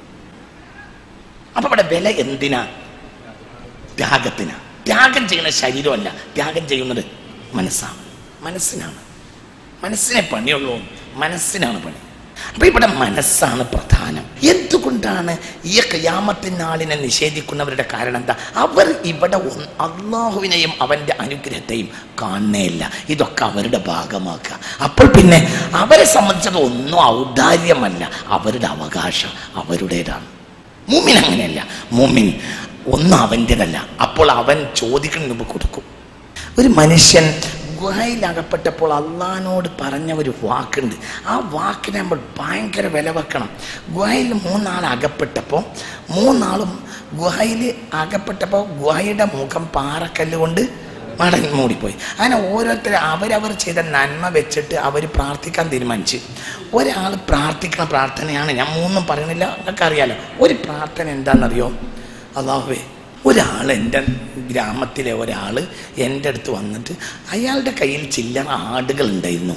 അപ്പൊ ഇവിടെ വില എന്തിനാ ത്യാഗത്തിനാ ത്യാഗം ചെയ്യുന്ന ശരീരമല്ല ത്യാഗം ചെയ്യുന്നത് മനസ്സാണ് മനസ്സിനാണ് മനസ്സിനെ പണിയുള്ളൂ മനസ്സിനാണ് പണി അപ്പൊ ഇവിടെ മനസ്സാണ് പ്രധാനം എന്തുകൊണ്ടാണ് ഈ ഖിയാമത്തിനാളിനെ നിഷേധിക്കുന്നവരുടെ കാരണം എന്താ അവർ ഇവിടെ ഒന്ന് അള്ളാഹുവിനെയും അവന്റെ അനുഗ്രഹത്തെയും കാണുന്നേയില്ല ഇതൊക്കെ അവരുടെ ഭാഗമാക്കുക അപ്പോൾ പിന്നെ അവരെ സംബന്ധിച്ചത് ഒന്നും ഔദാര്യമല്ല അവരുടെ അവകാശം അവരുടേതാണ് മൂമിൻ അങ്ങനെയല്ല മൂമിൻ ഒന്നും അവൻ്റെതല്ല അപ്പോൾ അവൻ ചോദിക്കുന്നതിന് മുമ്പ് കൊടുക്കും ഒരു മനുഷ്യൻ ഗുഹയിൽ അകപ്പെട്ടപ്പോൾ അള്ളഹാനോട് പറഞ്ഞ ഒരു വാക്കുണ്ട് ആ വാക്കിനെ നമ്മൾ ഭയങ്കര വില വെക്കണം ഗുഹയിൽ മൂന്നാൾ അകപ്പെട്ടപ്പോൾ മൂന്നാളും ഗുഹയിൽ അകപ്പെട്ടപ്പോൾ ഗുഹയുടെ മുഖം പാറക്കല്ല് കൊണ്ട് മടങ്ങി മൂടിപ്പോയി അങ്ങനെ ഓരോരുത്തർ അവരവർ ചെയ്ത നന്മ വെച്ചിട്ട് അവർ പ്രാർത്ഥിക്കാൻ തീരുമാനിച്ചു ഒരാൾ പ്രാർത്ഥിക്കുന്ന പ്രാർത്ഥനയാണ് ഞാൻ മൂന്നും പറയണില്ല നിങ്ങൾക്ക് അറിയാലോ ഒരു പ്രാർത്ഥന എന്താണെന്നറിയോ അള്ളാഹുവേ ഒരാൾ എൻ്റെ ഗ്രാമത്തിലെ ഒരാൾ എൻ്റെ അടുത്ത് വന്നിട്ട് അയാളുടെ കയ്യിൽ ചില്ലറ ആടുകൾ ഉണ്ടായിരുന്നു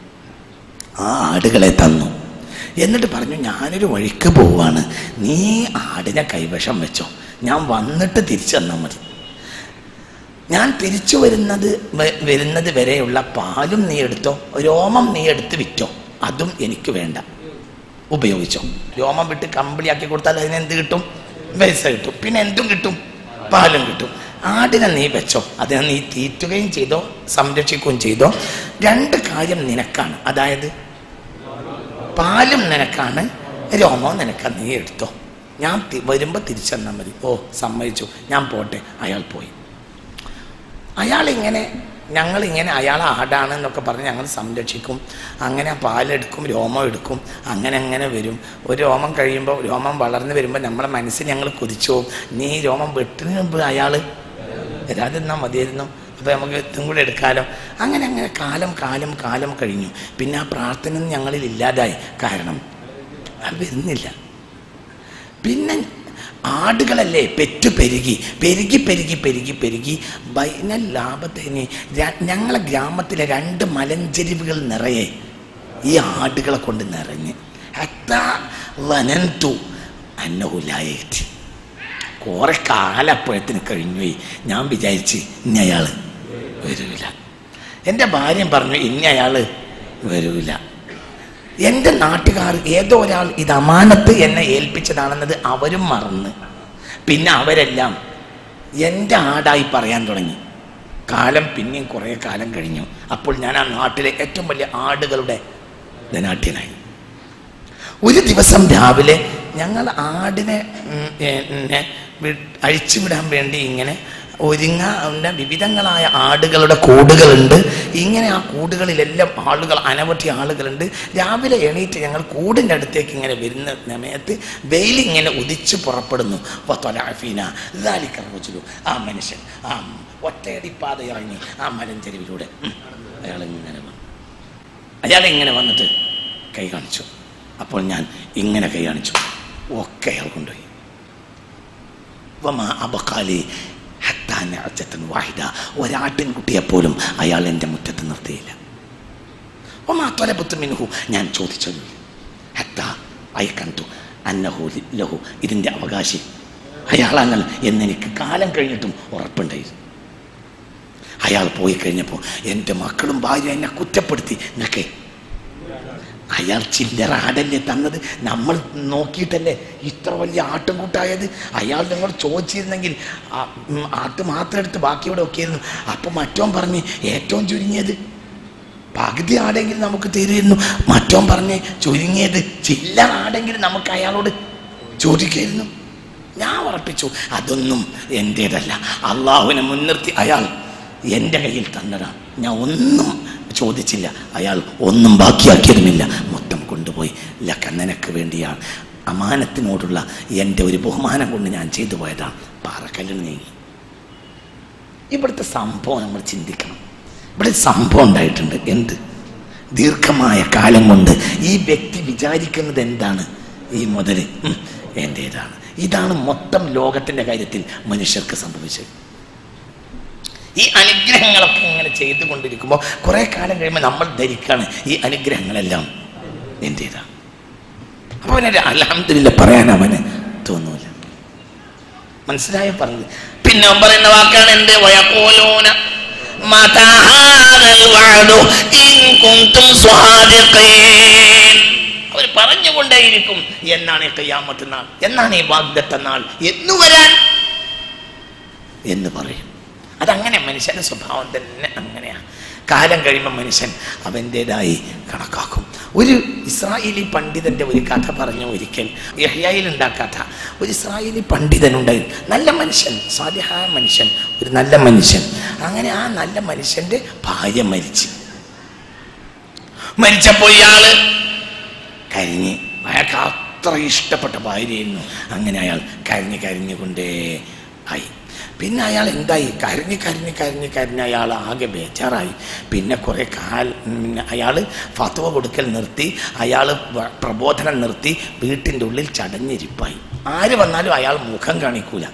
ആ ആടുകളെ തന്നു എന്നിട്ട് പറഞ്ഞു ഞാനൊരു വഴിക്ക് പോവാണ് നീ ആടിനെ കൈവശം വെച്ചോ ഞാൻ വന്നിട്ട് തിരിച്ചു തന്നാൽ മതി ഞാൻ തിരിച്ചു വരുന്നത് വ- വരുന്നത് വരെയുള്ള പാലും നീ എടുത്തോ രോമം നീ എടുത്ത് വിറ്റോ അതും എനിക്ക് വേണ്ട ഉപയോഗിച്ചോ രോമം വിട്ട് കമ്പിളിയാക്കി കൊടുത്താൽ അതിന് എന്ത് കിട്ടും പൈസ കിട്ടും പിന്നെ എന്തും കിട്ടും പാലും കിട്ടും ആടിനെ നീ വെച്ചോ അതിനെ നീ തീറ്റുകയും ചെയ്തോ സംരക്ഷിക്കുകയും ചെയ്തോ രണ്ട് കാര്യം നിനക്കാണ് അതായത് പാലും നിനക്കാണ് രോമവും നിനക്കാണ് നീ എടുത്തോ ഞാൻ തി- വരുമ്പോ തിരിച്ചെന്നാൽ മതി ഓ സമ്മതിച്ചു ഞാൻ പോട്ടെ അയാൾ പോയി അയാൾ ഇങ്ങനെ ഞങ്ങൾ ഇങ്ങനെ അയാൾ ആടാണ് എന്നൊക്കെ പറഞ്ഞ് ഞങ്ങൾ സംരക്ഷിക്കും അങ്ങനെ പാലെടുക്കും രോമം എടുക്കും അങ്ങനെ അങ്ങനെ വരും ഒരു രോമം കഴിയുമ്പോൾ രോമം വളർന്നു വരുമ്പോൾ നമ്മളെ മനസ്സിൽ ഞങ്ങൾ കുതിച്ചു പോകും നീ രോമം വെട്ടിന് മുമ്പ് അയാൾ വരാതിരുന്നാൽ മതിയായിരുന്നു അപ്പോൾ നമുക്ക് ഇതും കൂടെ എടുക്കാലോ അങ്ങനെ അങ്ങനെ കാലം കാലം കാലം കഴിഞ്ഞു പിന്നെ ആ പ്രാർത്ഥന ഞങ്ങളിൽ ഇല്ലാതായി കാരണം അത് വരുന്നില്ല പിന്നെ ആടുകളല്ലേ പെറ്റു പെരുകി പെരുകി പെരുകി പെരുകി പെരുകി ബൈന ലാഭത്തിന് ര- ഞങ്ങളെ ഗ്രാമത്തിലെ രണ്ട് മലഞ്ചെരിവുകൾ നിറയെ ഈ ആടുകളെ കൊണ്ട് നിറഞ്ഞ് ഹത്താ വനന്തു അന്നഹുലായേറ്റി കുറെ കാലപ്പോഴത്തിന് കഴിഞ്ഞുപോയി ഞാൻ വിചാരിച്ച് ഇനി അയാൾ വരൂല എൻ്റെ ഭാര്യ പറഞ്ഞു ഇനി അയാൾ വരൂല എൻ്റെ നാട്ടുകാർ ഏതോ ഒരാൾ ഇത് അമാനത്ത് എന്നെ ഏൽപ്പിച്ചതാണെന്നത് അവരും മറന്ന് പിന്നെ അവരെല്ലാം എൻ്റെ ആടായി പറയാൻ തുടങ്ങി കാലം പിന്നെയും കുറേ കാലം കഴിഞ്ഞു അപ്പോൾ ഞാൻ ആ നാട്ടിലെ ഏറ്റവും വലിയ ആടുകളുടെ ധനാട്യനായി ഒരു ദിവസം രാവിലെ ഞങ്ങൾ ആടിനെ ഉം, ഏ, നെ വി- അഴിച്ചുവിടാൻ വേണ്ടി ഇങ്ങനെ ഒരുങ്ങാവുന്ന വിവിധങ്ങളായ ആടുകളുടെ കൂടുകളുണ്ട് ഇങ്ങനെ ആ കൂടുകളിലെല്ലാം ആളുകൾ അനവധി ആളുകളുണ്ട് രാവിലെ എണീറ്റ് ഞങ്ങൾ കൂടിൻ്റെ അടുത്തേക്ക് ഇങ്ങനെ വരുന്ന സമയത്ത് വെയിൽ ഇങ്ങനെ ഉദിച്ച് പുറപ്പെടുന്നു വത്തൊലാഫീന ഇതാലിക്കറു ആ മനുഷ്യൻ ആ ഒറ്റയടിപ്പാത ഇറങ്ങി ആ മലഞ്ചെരുവിലൂടെ അയാൾ ഇങ്ങനെ വന്നു അയാൾ ഇങ്ങനെ വന്നിട്ട് കൈ കാണിച്ചു അപ്പോൾ ഞാൻ ഇങ്ങനെ കൈ കാണിച്ചു ഒക്കെ അയാൾ കൊണ്ടുപോയി വമാ അബക്കാലി ഹത്താ നഅജത്തൻ വാഹിദ ഒരാട്ടിൻകുട്ടിയെപ്പോലും അയാൾ എൻ്റെ മുറ്റത്ത് നിർത്തിയില്ല ഒമാ ത്വലബത്തു മിൻഹു ഞാൻ ചോദിച്ചു ഹത്താ അയക്കന്തു അന്നഹു ലി- ലഹു ഇതിൻ്റെ അവകാശി അയാളാങ്ങൾ എന്നെനിക്ക് കാലം കഴിഞ്ഞിട്ടും ഉറപ്പുണ്ടായിരുന്നു അയാൾ പോയി കഴിഞ്ഞപ്പോൾ എൻ്റെ മക്കളും ഭാര്യ എന്നെ കുറ്റപ്പെടുത്തി നിനക്കേ അയാൾ ചില്ലറ ആടല്ലേ തന്നത് നമ്മൾ നോക്കിയിട്ടല്ലേ ഇത്ര വലിയ ആട്ടുംകൂട്ടായത് അയാൾ നിങ്ങൾ ചോദിച്ചിരുന്നെങ്കിൽ ആ- ഉം, ആട്ട് മാത്രം എടുത്ത് ബാക്കിയോടെ ഒക്കെയായിരുന്നു അപ്പം മറ്റോൻ പറഞ്ഞ് ഏറ്റവും ചുരുങ്ങിയത് പകുതി ആടെങ്കിൽ നമുക്ക് തരുമായിരുന്നു മറ്റോൻ പറഞ്ഞ് ചുരുങ്ങിയത് ചില്ലറ ആടെങ്കിൽ നമുക്ക് അയാളോട് ചോദിക്കായിരുന്നു ഞാൻ ഉറപ്പിച്ചു അതൊന്നും എൻ്റേതല്ല അള്ളാഹുവിനെ മുൻനിർത്തി അയാൾ എൻ്റെ കയ്യിൽ തന്നതാണ് ഞാൻ ഒന്നും ചോദിച്ചില്ല അയാൾ ഒന്നും ബാക്കിയാക്കിയതുമില്ല മൊത്തം കൊണ്ടുപോയി ലക്ക നിനക്ക് വേണ്ടിയാണ് അമാനത്തിനോടുള്ള എൻ്റെ ഒരു ബഹുമാനം കൊണ്ട് ഞാൻ ചെയ്തു പോയതാണ് പാറക്കല്ലിന് നീങ്ങി ഇവിടുത്തെ സംഭവം നമ്മൾ ചിന്തിക്കണം ഇവിടെ ഒരു സംഭവം ഉണ്ടായിട്ടുണ്ട് എന്ത് ദീർഘമായ കാലം കൊണ്ട് ഈ വ്യക്തി വിചാരിക്കുന്നത് എന്താണ് ഈ മുതൽ എൻ്റേതാണ് ഇതാണ് മൊത്തം ലോകത്തിന്റെ കാര്യത്തിൽ മനുഷ്യർക്ക് സംഭവിച്ചത് ഈ അനുഗ്രഹങ്ങളൊക്കെ ഇങ്ങനെ ചെയ്തുകൊണ്ടിരിക്കുമ്പോൾ കുറെ കാലം കഴിയുമ്പോൾ നമ്മൾ ധരിക്കാണ് ഈ അനുഗ്രഹങ്ങളെല്ലാം എൻ്റേതാണ് അപ്പൊ അവനൊരു അലഹമില്ല പറയാൻ അവന് തോന്നൂല മനസ്സിലായ പറഞ്ഞത് പിന്നെ അവൻ പറയുന്ന വാക്കാണ് എന്ത് വയക്കോലൂന മതാ ഹാദൽ വഅദു ഇൻ കുൻതും സ്വാദിഖീൻ അവർ പറഞ്ഞുകൊണ്ടേയിരിക്കും എന്നാണ് ഈ കയ്യാമത്ത് നാൾ എന്നാണ് ഈ വാഗ്ദത്ത നാൾ എന്ന് വരാൻ എന്ന് പറയും അതങ്ങനെ മനുഷ്യന്റെ സ്വഭാവം തന്നെ അങ്ങനെയാണ് കാലം കഴിയുമ്പോൾ മനുഷ്യൻ അവൻ്റെതായി കണക്കാക്കും ഒരു ഇസ്രായേലി പണ്ഡിതന്റെ ഒരു കഥ പറഞ്ഞു ഒരിക്കൽ യഹ്യായിലുണ്ട് ആ കഥ ഒരു ഇസ്രായേലി പണ്ഡിതനുണ്ടായി നല്ല മനുഷ്യൻ സാധ്യഹായ മനുഷ്യൻ ഒരു നല്ല മനുഷ്യൻ അങ്ങനെ ആ നല്ല മനുഷ്യന്റെ ഭാര്യ മരിച്ചു മരിച്ചപ്പോ ഇയാള് കരഞ്ഞ് അയാൾക്ക് അത്ര ഇഷ്ടപ്പെട്ട ഭാര്യയായിരുന്നു അങ്ങനെ അയാൾ കരഞ്ഞ് കരഞ്ഞുകൊണ്ടേ ആയി പിന്നെ അയാൾ എന്തായി കരഞ്ഞ് കരഞ്ഞ് കരഞ്ഞ് കരഞ്ഞ് അയാൾ ആകെ ബേജാറായി പിന്നെ കുറെ കാൽ പിന്നെ അയാൾ ഫത്വ കൊടുക്കൽ നിർത്തി അയാൾ പ്രബോധനം നിർത്തി വീട്ടിൻ്റെ ഉള്ളിൽ ചടഞ്ഞിരിപ്പായി ആര് വന്നാലും അയാൾ മുഖം കാണിക്കൂല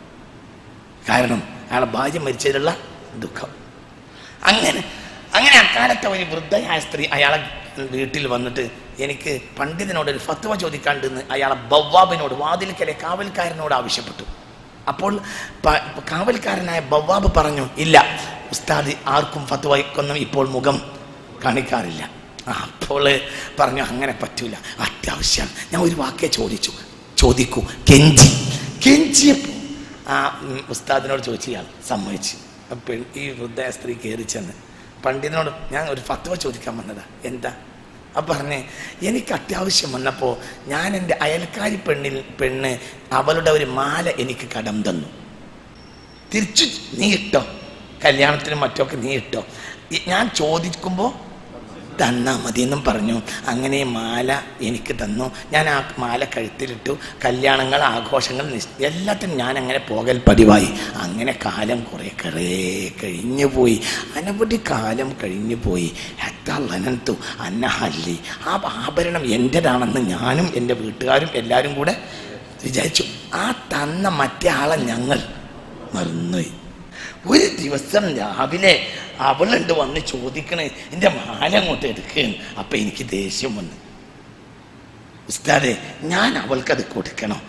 കാരണം അയാളെ ഭാര്യ മരിച്ചതിലുള്ള ദുഃഖം അങ്ങനെ അങ്ങനെ അക്കാലത്തെ ഒരു വൃദ്ധയായ സ്ത്രീ അയാളെ വീട്ടിൽ വന്നിട്ട് എനിക്ക് പണ്ഡിതനോട് ഒരു ഫത്വ ചോദിക്കാണ്ടെന്ന് അയാളെ ബവ്വാബിനോട് വാതിൽക്കലെ കാവൽക്കാരനോട് ആവശ്യപ്പെട്ടു അപ്പോൾ പ- കാവൽക്കാരനായ ബവാബ് പറഞ്ഞു ഇല്ല ഉസ്താദ് ആർക്കും ഫത്വയ്ക്കൊന്നും ഇപ്പോൾ മുഖം കാണിക്കാറില്ല ആ, അപ്പോൾ പറഞ്ഞു അങ്ങനെ പറ്റൂല അത്യാവശ്യം ഞാൻ ഒരു വാക്കേ ചോദിച്ചു ചോദിക്കൂ കെഞ്ചി കെഞ്ചിയപ്പോ ആ ഉം, ഉസ്താദിനോട് ചോദിച്ചു ഇയാൾ സമ്മതിച്ചു അപ്പോൾ ഈ വൃദ്ധ സ്ത്രീ കയറി ചെന്ന് പണ്ഡിതനോട് ഞാൻ ഒരു ഫത്വ ചോദിക്കാൻ വന്നതാ എന്താ അപ്പം പറഞ്ഞേ എനിക്ക് അത്യാവശ്യം വന്നപ്പോൾ ഞാൻ എൻ്റെ അയൽക്കാരി പെണ്ണിൽ പെണ്ണ് അവളുടെ ഒരു മാല എനിക്ക് കടം തന്നു തിരിച്ചു നീ ഇട്ടോ കല്യാണത്തിനും മറ്റൊക്കെ നീ ഇട്ടോ ഈ- ഞാൻ ചോദിക്കുമ്പോൾ തന്നാ മതി എന്നും പറഞ്ഞു അങ്ങനെ മാല എനിക്ക് തന്നു ഞാൻ ആ മാല കഴുത്തിലിട്ടു കല്യാണങ്ങൾ ആഘോഷങ്ങൾ നിശ്- എല്ലാത്തിനും ഞാൻ അങ്ങനെ പോകൽ പതിവായി അങ്ങനെ കാലം കുറെ കുറേ കഴിഞ്ഞു പോയി അനവധി കാലം കഴിഞ്ഞു പോയി ഹത്തു അന്നഹല്ലി ആ ആഭരണം എൻ്റെതാണെന്ന് ഞാനും എൻ്റെ വീട്ടുകാരും എല്ലാവരും കൂടെ വിചാരിച്ചു ആ തന്ന മറ്റേ ആളെ ഞങ്ങൾ മറന്നുപോയി ഒരു ദിവസം രാവിലെ അവളുണ്ട് വന്ന് ചോദിക്കണേ എൻ്റെ മാല അങ്ങോട്ട് എടുക്കുകയാണ് അപ്പൊ എനിക്ക് ദേഷ്യം വന്നു ഉസ്താദെ ഞാൻ അവൾക്കത് കൊടുക്കണം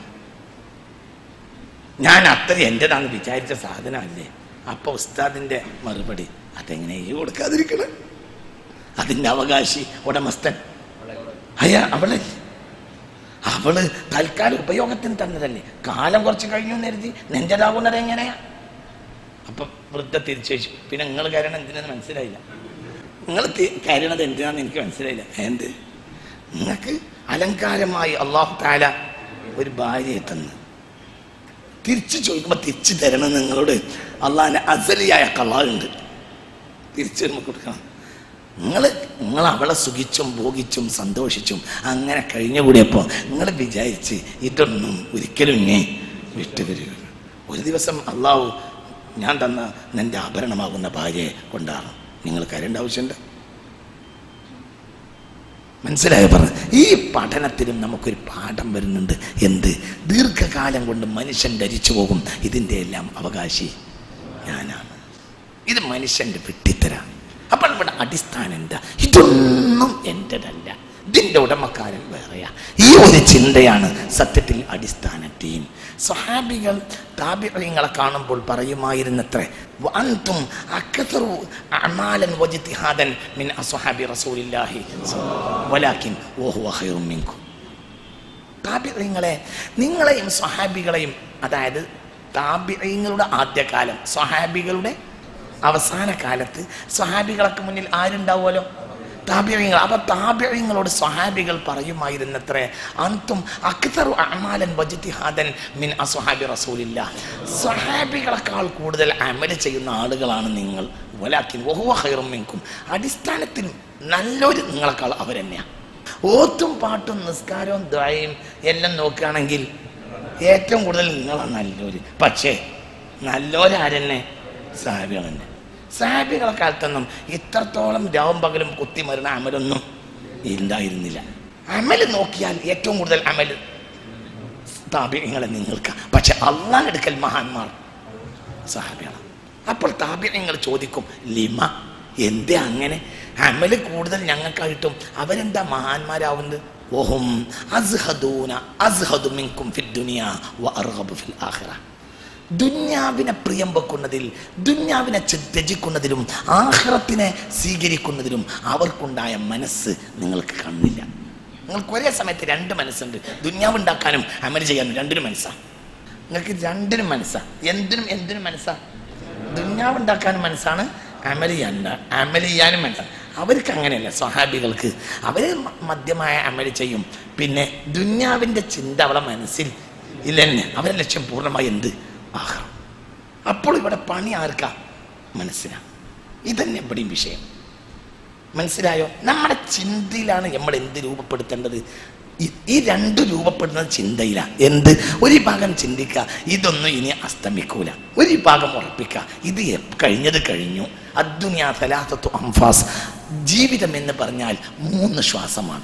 ഞാൻ അത്ര എൻ്റെതാന്ന് വിചാരിച്ച സാധനമല്ലേ അപ്പൊ ഉസ്താദിന്റെ മറുപടി അതെങ്ങനെ ഈ കൊടുക്കാതിരിക്കണം അതിന്റെ അവകാശി ഉടമസ്ഥൻ അയ്യാ അവളെ അവള് തൽക്കാല ഉപയോഗത്തിന് തന്നതല്ലേ കാലം കുറച്ച് കഴിഞ്ഞു എന്ന് കരുതി നെഞ്ചതാകുന്നത് എങ്ങനെയാ അപ്പൊ വൃദ്ധ തിരിച്ചു വെച്ചു പിന്നെ നിങ്ങൾ കയറണം എന്തിനാന്ന് മനസ്സിലായില്ല നിങ്ങൾ കയറണത് എന്തിനാന്ന് എനിക്ക് മനസ്സിലായില്ല എന്ത് നിങ്ങൾക്ക് അലങ്കാരമായി അള്ളാഹു താല ഒരു ഭാര്യയെ തന്നു തിരിച്ചു ചോദിക്കുമ്പോൾ തിരിച്ചു തരണം നിങ്ങളോട് അള്ളാഹിന്റെ അസലിയായ കള്ളാറുണ്ട് തിരിച്ചു വരുമ്പോൾ കൊടുക്കണം നിങ്ങൾ നിങ്ങൾ അവളെ സുഖിച്ചും ഭോഗിച്ചും സന്തോഷിച്ചും അങ്ങനെ കഴിഞ്ഞുകൂടിയപ്പോൾ നിങ്ങൾ വിചാരിച്ച് ഇതൊന്നും ഒരിക്കലും ഇനി വിട്ടുതരിക ഒരു ദിവസം അള്ളാഹു ഞാൻ തന്ന നിന്റെ ആഭരണമാകുന്ന ഭാര്യയെ കൊണ്ടാണ് നിങ്ങൾ കരേണ്ട ആവശ്യമുണ്ട് മനസ്സിലായോ പറഞ്ഞു ഈ പഠനത്തിലും നമുക്കൊരു പാഠം വരുന്നുണ്ട് എന്ത് ദീർഘകാലം കൊണ്ട് മനുഷ്യൻ ധരിച്ചു പോകും ഇതിൻ്റെ എല്ലാം അവകാശി ഞാനാണ് ഇത് മനുഷ്യന്റെ വെട്ടിത്തരാണ് അപ്പോൾ ഇവിടെ അടിസ്ഥാനം എന്താ ഇതൊന്നും എൻ്റെതല്ല ഇതിൻ്റെ ഉടമക്കാരൻ വേറെയാ ഈ ഒരു ചിന്തയാണ് സത്യത്തിൽ അടിസ്ഥാന ടീം സ്വഹാബികൾ താപികളെ കാണുമ്പോൾ പറയുമായിരുന്നത്രേ വഅൻതും അക്തറു അഅമാലൻ വജ്തിഹാദൻ മിൻ അസ്ഹാബി റസൂലില്ലാഹി വലാകിൻ വഹുവ ഖൈറും മിൻകും താപികളെ നിങ്ങളെയും സ്വഹാബികളെയും അതായത് താപികളുടെ ആദ്യകാലം സ്വഹാബികളുടെ അവസാന കാലത്ത് സ്വഹാബികളൊക്കെ മുന്നിൽ ആരുണ്ടാവുമല്ലോ താപ്യങ്ങൾ അപ്പൊ താപ്യങ്ങളോട് സ്വഹാബികൾ പറയുമായിരുന്നത്രേ അന്തും അക്തറു അമാലൻ വജ്തിഹാദൻ മിൻ അസ്വഹാബി റസൂലില്ല സ്വഹാബികളെക്കാൾ കൂടുതൽ അമല് ചെയ്യുന്ന ആളുകളാണ് നിങ്ങൾ വലാക്കിൻ വഹുവ ഖൈറും മിൻകും അടിസ്ഥാനത്തിൽ നല്ലൊരു നിങ്ങളെക്കാൾ അവരെന്നെയാണ് ഓത്തും പാട്ടും നിസ്കാരവും ദ്വയും എല്ലാം നോക്കുകയാണെങ്കിൽ ഏറ്റവും കൂടുതൽ നിങ്ങളാണ് നല്ലൊരു പക്ഷേ നല്ലവരാരെന്നെ സാഹിബികൾ തന്നെ സാഹിബികളെ കാലത്തൊന്നും ഇത്രത്തോളം രാവും പകലും കുത്തി മരുന്ന അമലൊന്നും ഉണ്ടായിരുന്നില്ല അമൽ നോക്കിയാൽ ഏറ്റവും കൂടുതൽ അമൽ താപികളെ നിങ്ങൾക്ക് പക്ഷെ അള്ളാനെടുക്കൽ മഹാന്മാർ സഹാബികളാണ് അപ്പോൾ താപികൾ ചോദിക്കും ലിമ എന്തേ അങ്ങനെ അമല് കൂടുതൽ ഞങ്ങൾക്കായിട്ടും അവരെന്താ മഹാന്മാരാവുന്നത് ഓഹും അസ്ഹദൂന അസ്ഹദു മിൻകും ഫിൽ ദുനിയ വ അർഗബു ഫിൽ ആഖിറ ദുന്യാവിനെ പ്രിയം വെക്കുന്നതിൽ ദുന്യാവിനെ ചെ- ത്യജിക്കുന്നതിലും ആഹ്റത്തിനെ സ്വീകരിക്കുന്നതിലും അവർക്കുണ്ടായ മനസ്സ് നിങ്ങൾക്ക് കാണില്ല നിങ്ങൾക്ക് ഒരേ സമയത്ത് രണ്ട് മനസ്സുണ്ട് ദുന്യാവ് ഉണ്ടാക്കാനും അമൽ ചെയ്യാനും രണ്ടിനും മനസ്സാണ് നിങ്ങൾക്ക് രണ്ടിനും മനസ്സാ എന്തിനും എന്തിനും മനസ്സാ ദുന്യാവ് ഉണ്ടാക്കാനും മനസ്സാണ് അമൽ ചെയ്യാൻ അമൽ ചെയ്യാനും മനസ്സാണ് അവർക്ക് അങ്ങനെയല്ല സ്വഹാബികൾക്ക് അവർ മധ്യമായ അമൽ ചെയ്യും പിന്നെ ദുന്യാവിൻ്റെ ചിന്ത അവളെ മനസ്സിൽ ഇല്ല തന്നെ അവരുടെ ലക്ഷ്യം പൂർണ്ണമായി എന്ത് ആഹ്റം അപ്പോൾ ഇവിടെ പണി ആർക്കാ മനസ്സിനാ ഇതന്നെ ഇവിടെയും വിഷയം മനസ്സിലായോ നമ്മുടെ ചിന്തയിലാണ് നമ്മൾ എന്ത് രൂപപ്പെടുത്തേണ്ടത് ഈ- ഈ രണ്ട് രൂപപ്പെടുന്നത് ചിന്തയിലാണ് എന്ത് ഒരു ഭാഗം ചിന്തിക്കുക ഇതൊന്നും ഇനി അസ്തമിക്കൂല ഒരു ഭാഗം ഉറപ്പിക്കുക ഇത് എപ്പ- കഴിഞ്ഞത് കഴിഞ്ഞു അദ്ദുനിയാ സലാസത്തു അംഫാസ് ജീവിതം എന്ന് പറഞ്ഞാൽ മൂന്ന് ശ്വാസമാണ്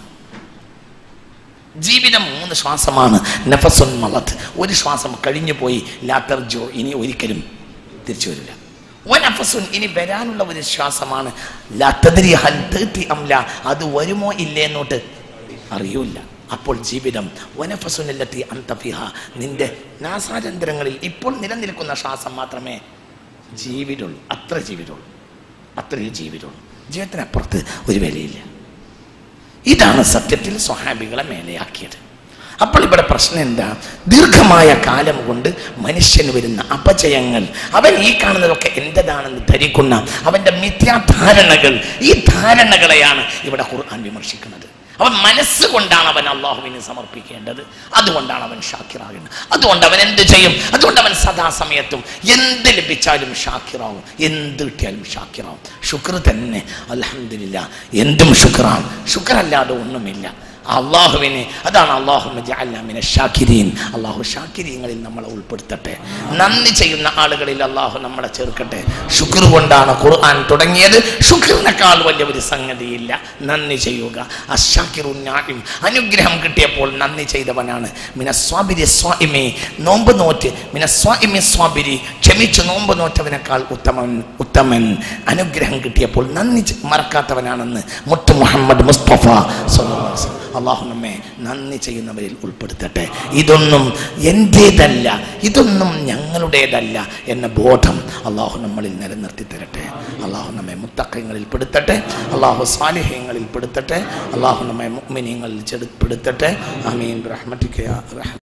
ജീവിതം മൂന്ന് ശ്വാസമാണ് നഫസുൻ മലത്ത് ഒരു ശ്വാസം കഴിഞ്ഞു പോയി ലാത്തർജോ ഇനി ഒരിക്കലും തിരിച്ചു വരില്ല ഒനഫസുൻ ഇനി വരാനുള്ള ഒരു ശ്വാസമാണ് ലാത്തദ്രി ഹൽ തഅതി അം ലാ അത് വരുമോ ഇല്ലേ എന്നോട്ട് അറിയൂല അപ്പോൾ ജീവിതം വനഫസുനല്ലത്തി അന്തഫിഹ നിന്റെ നാസാരന്തരങ്ങളിൽ ഇപ്പോൾ നിലനിൽക്കുന്ന ശ്വാസം മാത്രമേ ജീവിതമുള്ളൂ അത്ര ജീവിതമുള്ളൂ അത്രയേ ജീവിതമുള്ളൂ ജീവിതത്തിനപ്പുറത്ത് ഒരു വിലയില്ല ഇതാണ് സത്യത്തിൽ സ്വഹാബികളെ മേലെയാക്കിയത് അപ്പോൾ ഇവിടെ പ്രശ്നം എന്താ ദീർഘമായ കാലം കൊണ്ട് മനുഷ്യന് വരുന്ന അപജയങ്ങൾ അവൻ ഈ കാണുന്നതൊക്കെ എന്റേതാണെന്ന് ധരിക്കുന്ന അവന്റെ മിഥ്യാധാരണകൾ ഈ ധാരണകളെയാണ് ഇവിടെ ഖുർആൻ വിമർശിക്കുന്നത് അവൻ മനസ്സുകൊണ്ടാണ് അവൻ അള്ളാഹുവിനെ സമർപ്പിക്കേണ്ടത് അതുകൊണ്ടാണ് അവൻ ഷാക്കിറാകുന്നത് അതുകൊണ്ട് അവൻ എന്ത് ചെയ്യും അതുകൊണ്ട് അവൻ സദാസമയത്തും എന്ത് ലഭിച്ചാലും ഷാക്കിറാവും എന്ത് കിട്ടിയാലും ഷാക്കിറാവും ശുക്ർ തന്നെ അലഹമില്ല എന്തും ശുക്രാണ് ശുക്രല്ലാതെ ഒന്നുമില്ല അള്ളാഹുവിനെ അതാണ് അള്ളാഹുമിനെ ഷാക്കിരീൻ അള്ളാഹു ഷാക്കിരീങ്ങളിൽ നമ്മളെ ഉൾപ്പെടുത്തട്ടെ നന്ദി ചെയ്യുന്ന ആളുകളിൽ അള്ളാഹു നമ്മളെ ചേർക്കട്ടെ ശുക്ർ കൊണ്ടാണ് ഖുർആൻ തുടങ്ങിയത് ശുക്രിനേക്കാൾ വലിയ ഒരു സംഗതിയില്ല നന്ദി ചെയ്യുക അഷാക്കിറുന്നായും അനുഗ്രഹം കിട്ടിയപ്പോൾ നന്ദി ചെയ്തവനാണ് മിനസ്വാബിരി സ്വാഇമേ നോമ്പ് നോറ്റ് മിനസ്വാഇമി സ്വാബിരി ക്ഷമിച്ച് നോമ്പ് നോറ്റവനേക്കാൾ ഉത്തമൻ ഉത്തമൻ അനുഗ്രഹം കിട്ടിയപ്പോൾ നന്ദി ചെ- മറക്കാത്തവനാണെന്ന് മുത്തു മുഹമ്മദ് മുസ്തഫ സ്വല്ലല്ലാഹു അലൈഹി വസല്ലം. അള്ളാഹു നമ്മെ നന്ദി ചെയ്യുന്നവരിൽ ഉൾപ്പെടുത്തട്ടെ ഇതൊന്നും എൻ്റേതല്ല ഇതൊന്നും ഞങ്ങളുടേതല്ല എന്ന ബോധം അള്ളാഹു നമ്മളിൽ നിലനിർത്തി തരട്ടെ അള്ളാഹു നമ്മെ മുത്തക്കങ്ങളിൽ പെടുത്തട്ടെ അള്ളാഹു സാലിഹ്യങ്ങളിൽ പെടുത്തട്ടെ അള്ളാഹു നമ്മെ മുഅ്മിനീങ്ങളിൽ ചെടു പെടുത്തട്ടെ അമീൻ റഹ്മറ്റിക്കയ റഹ്മ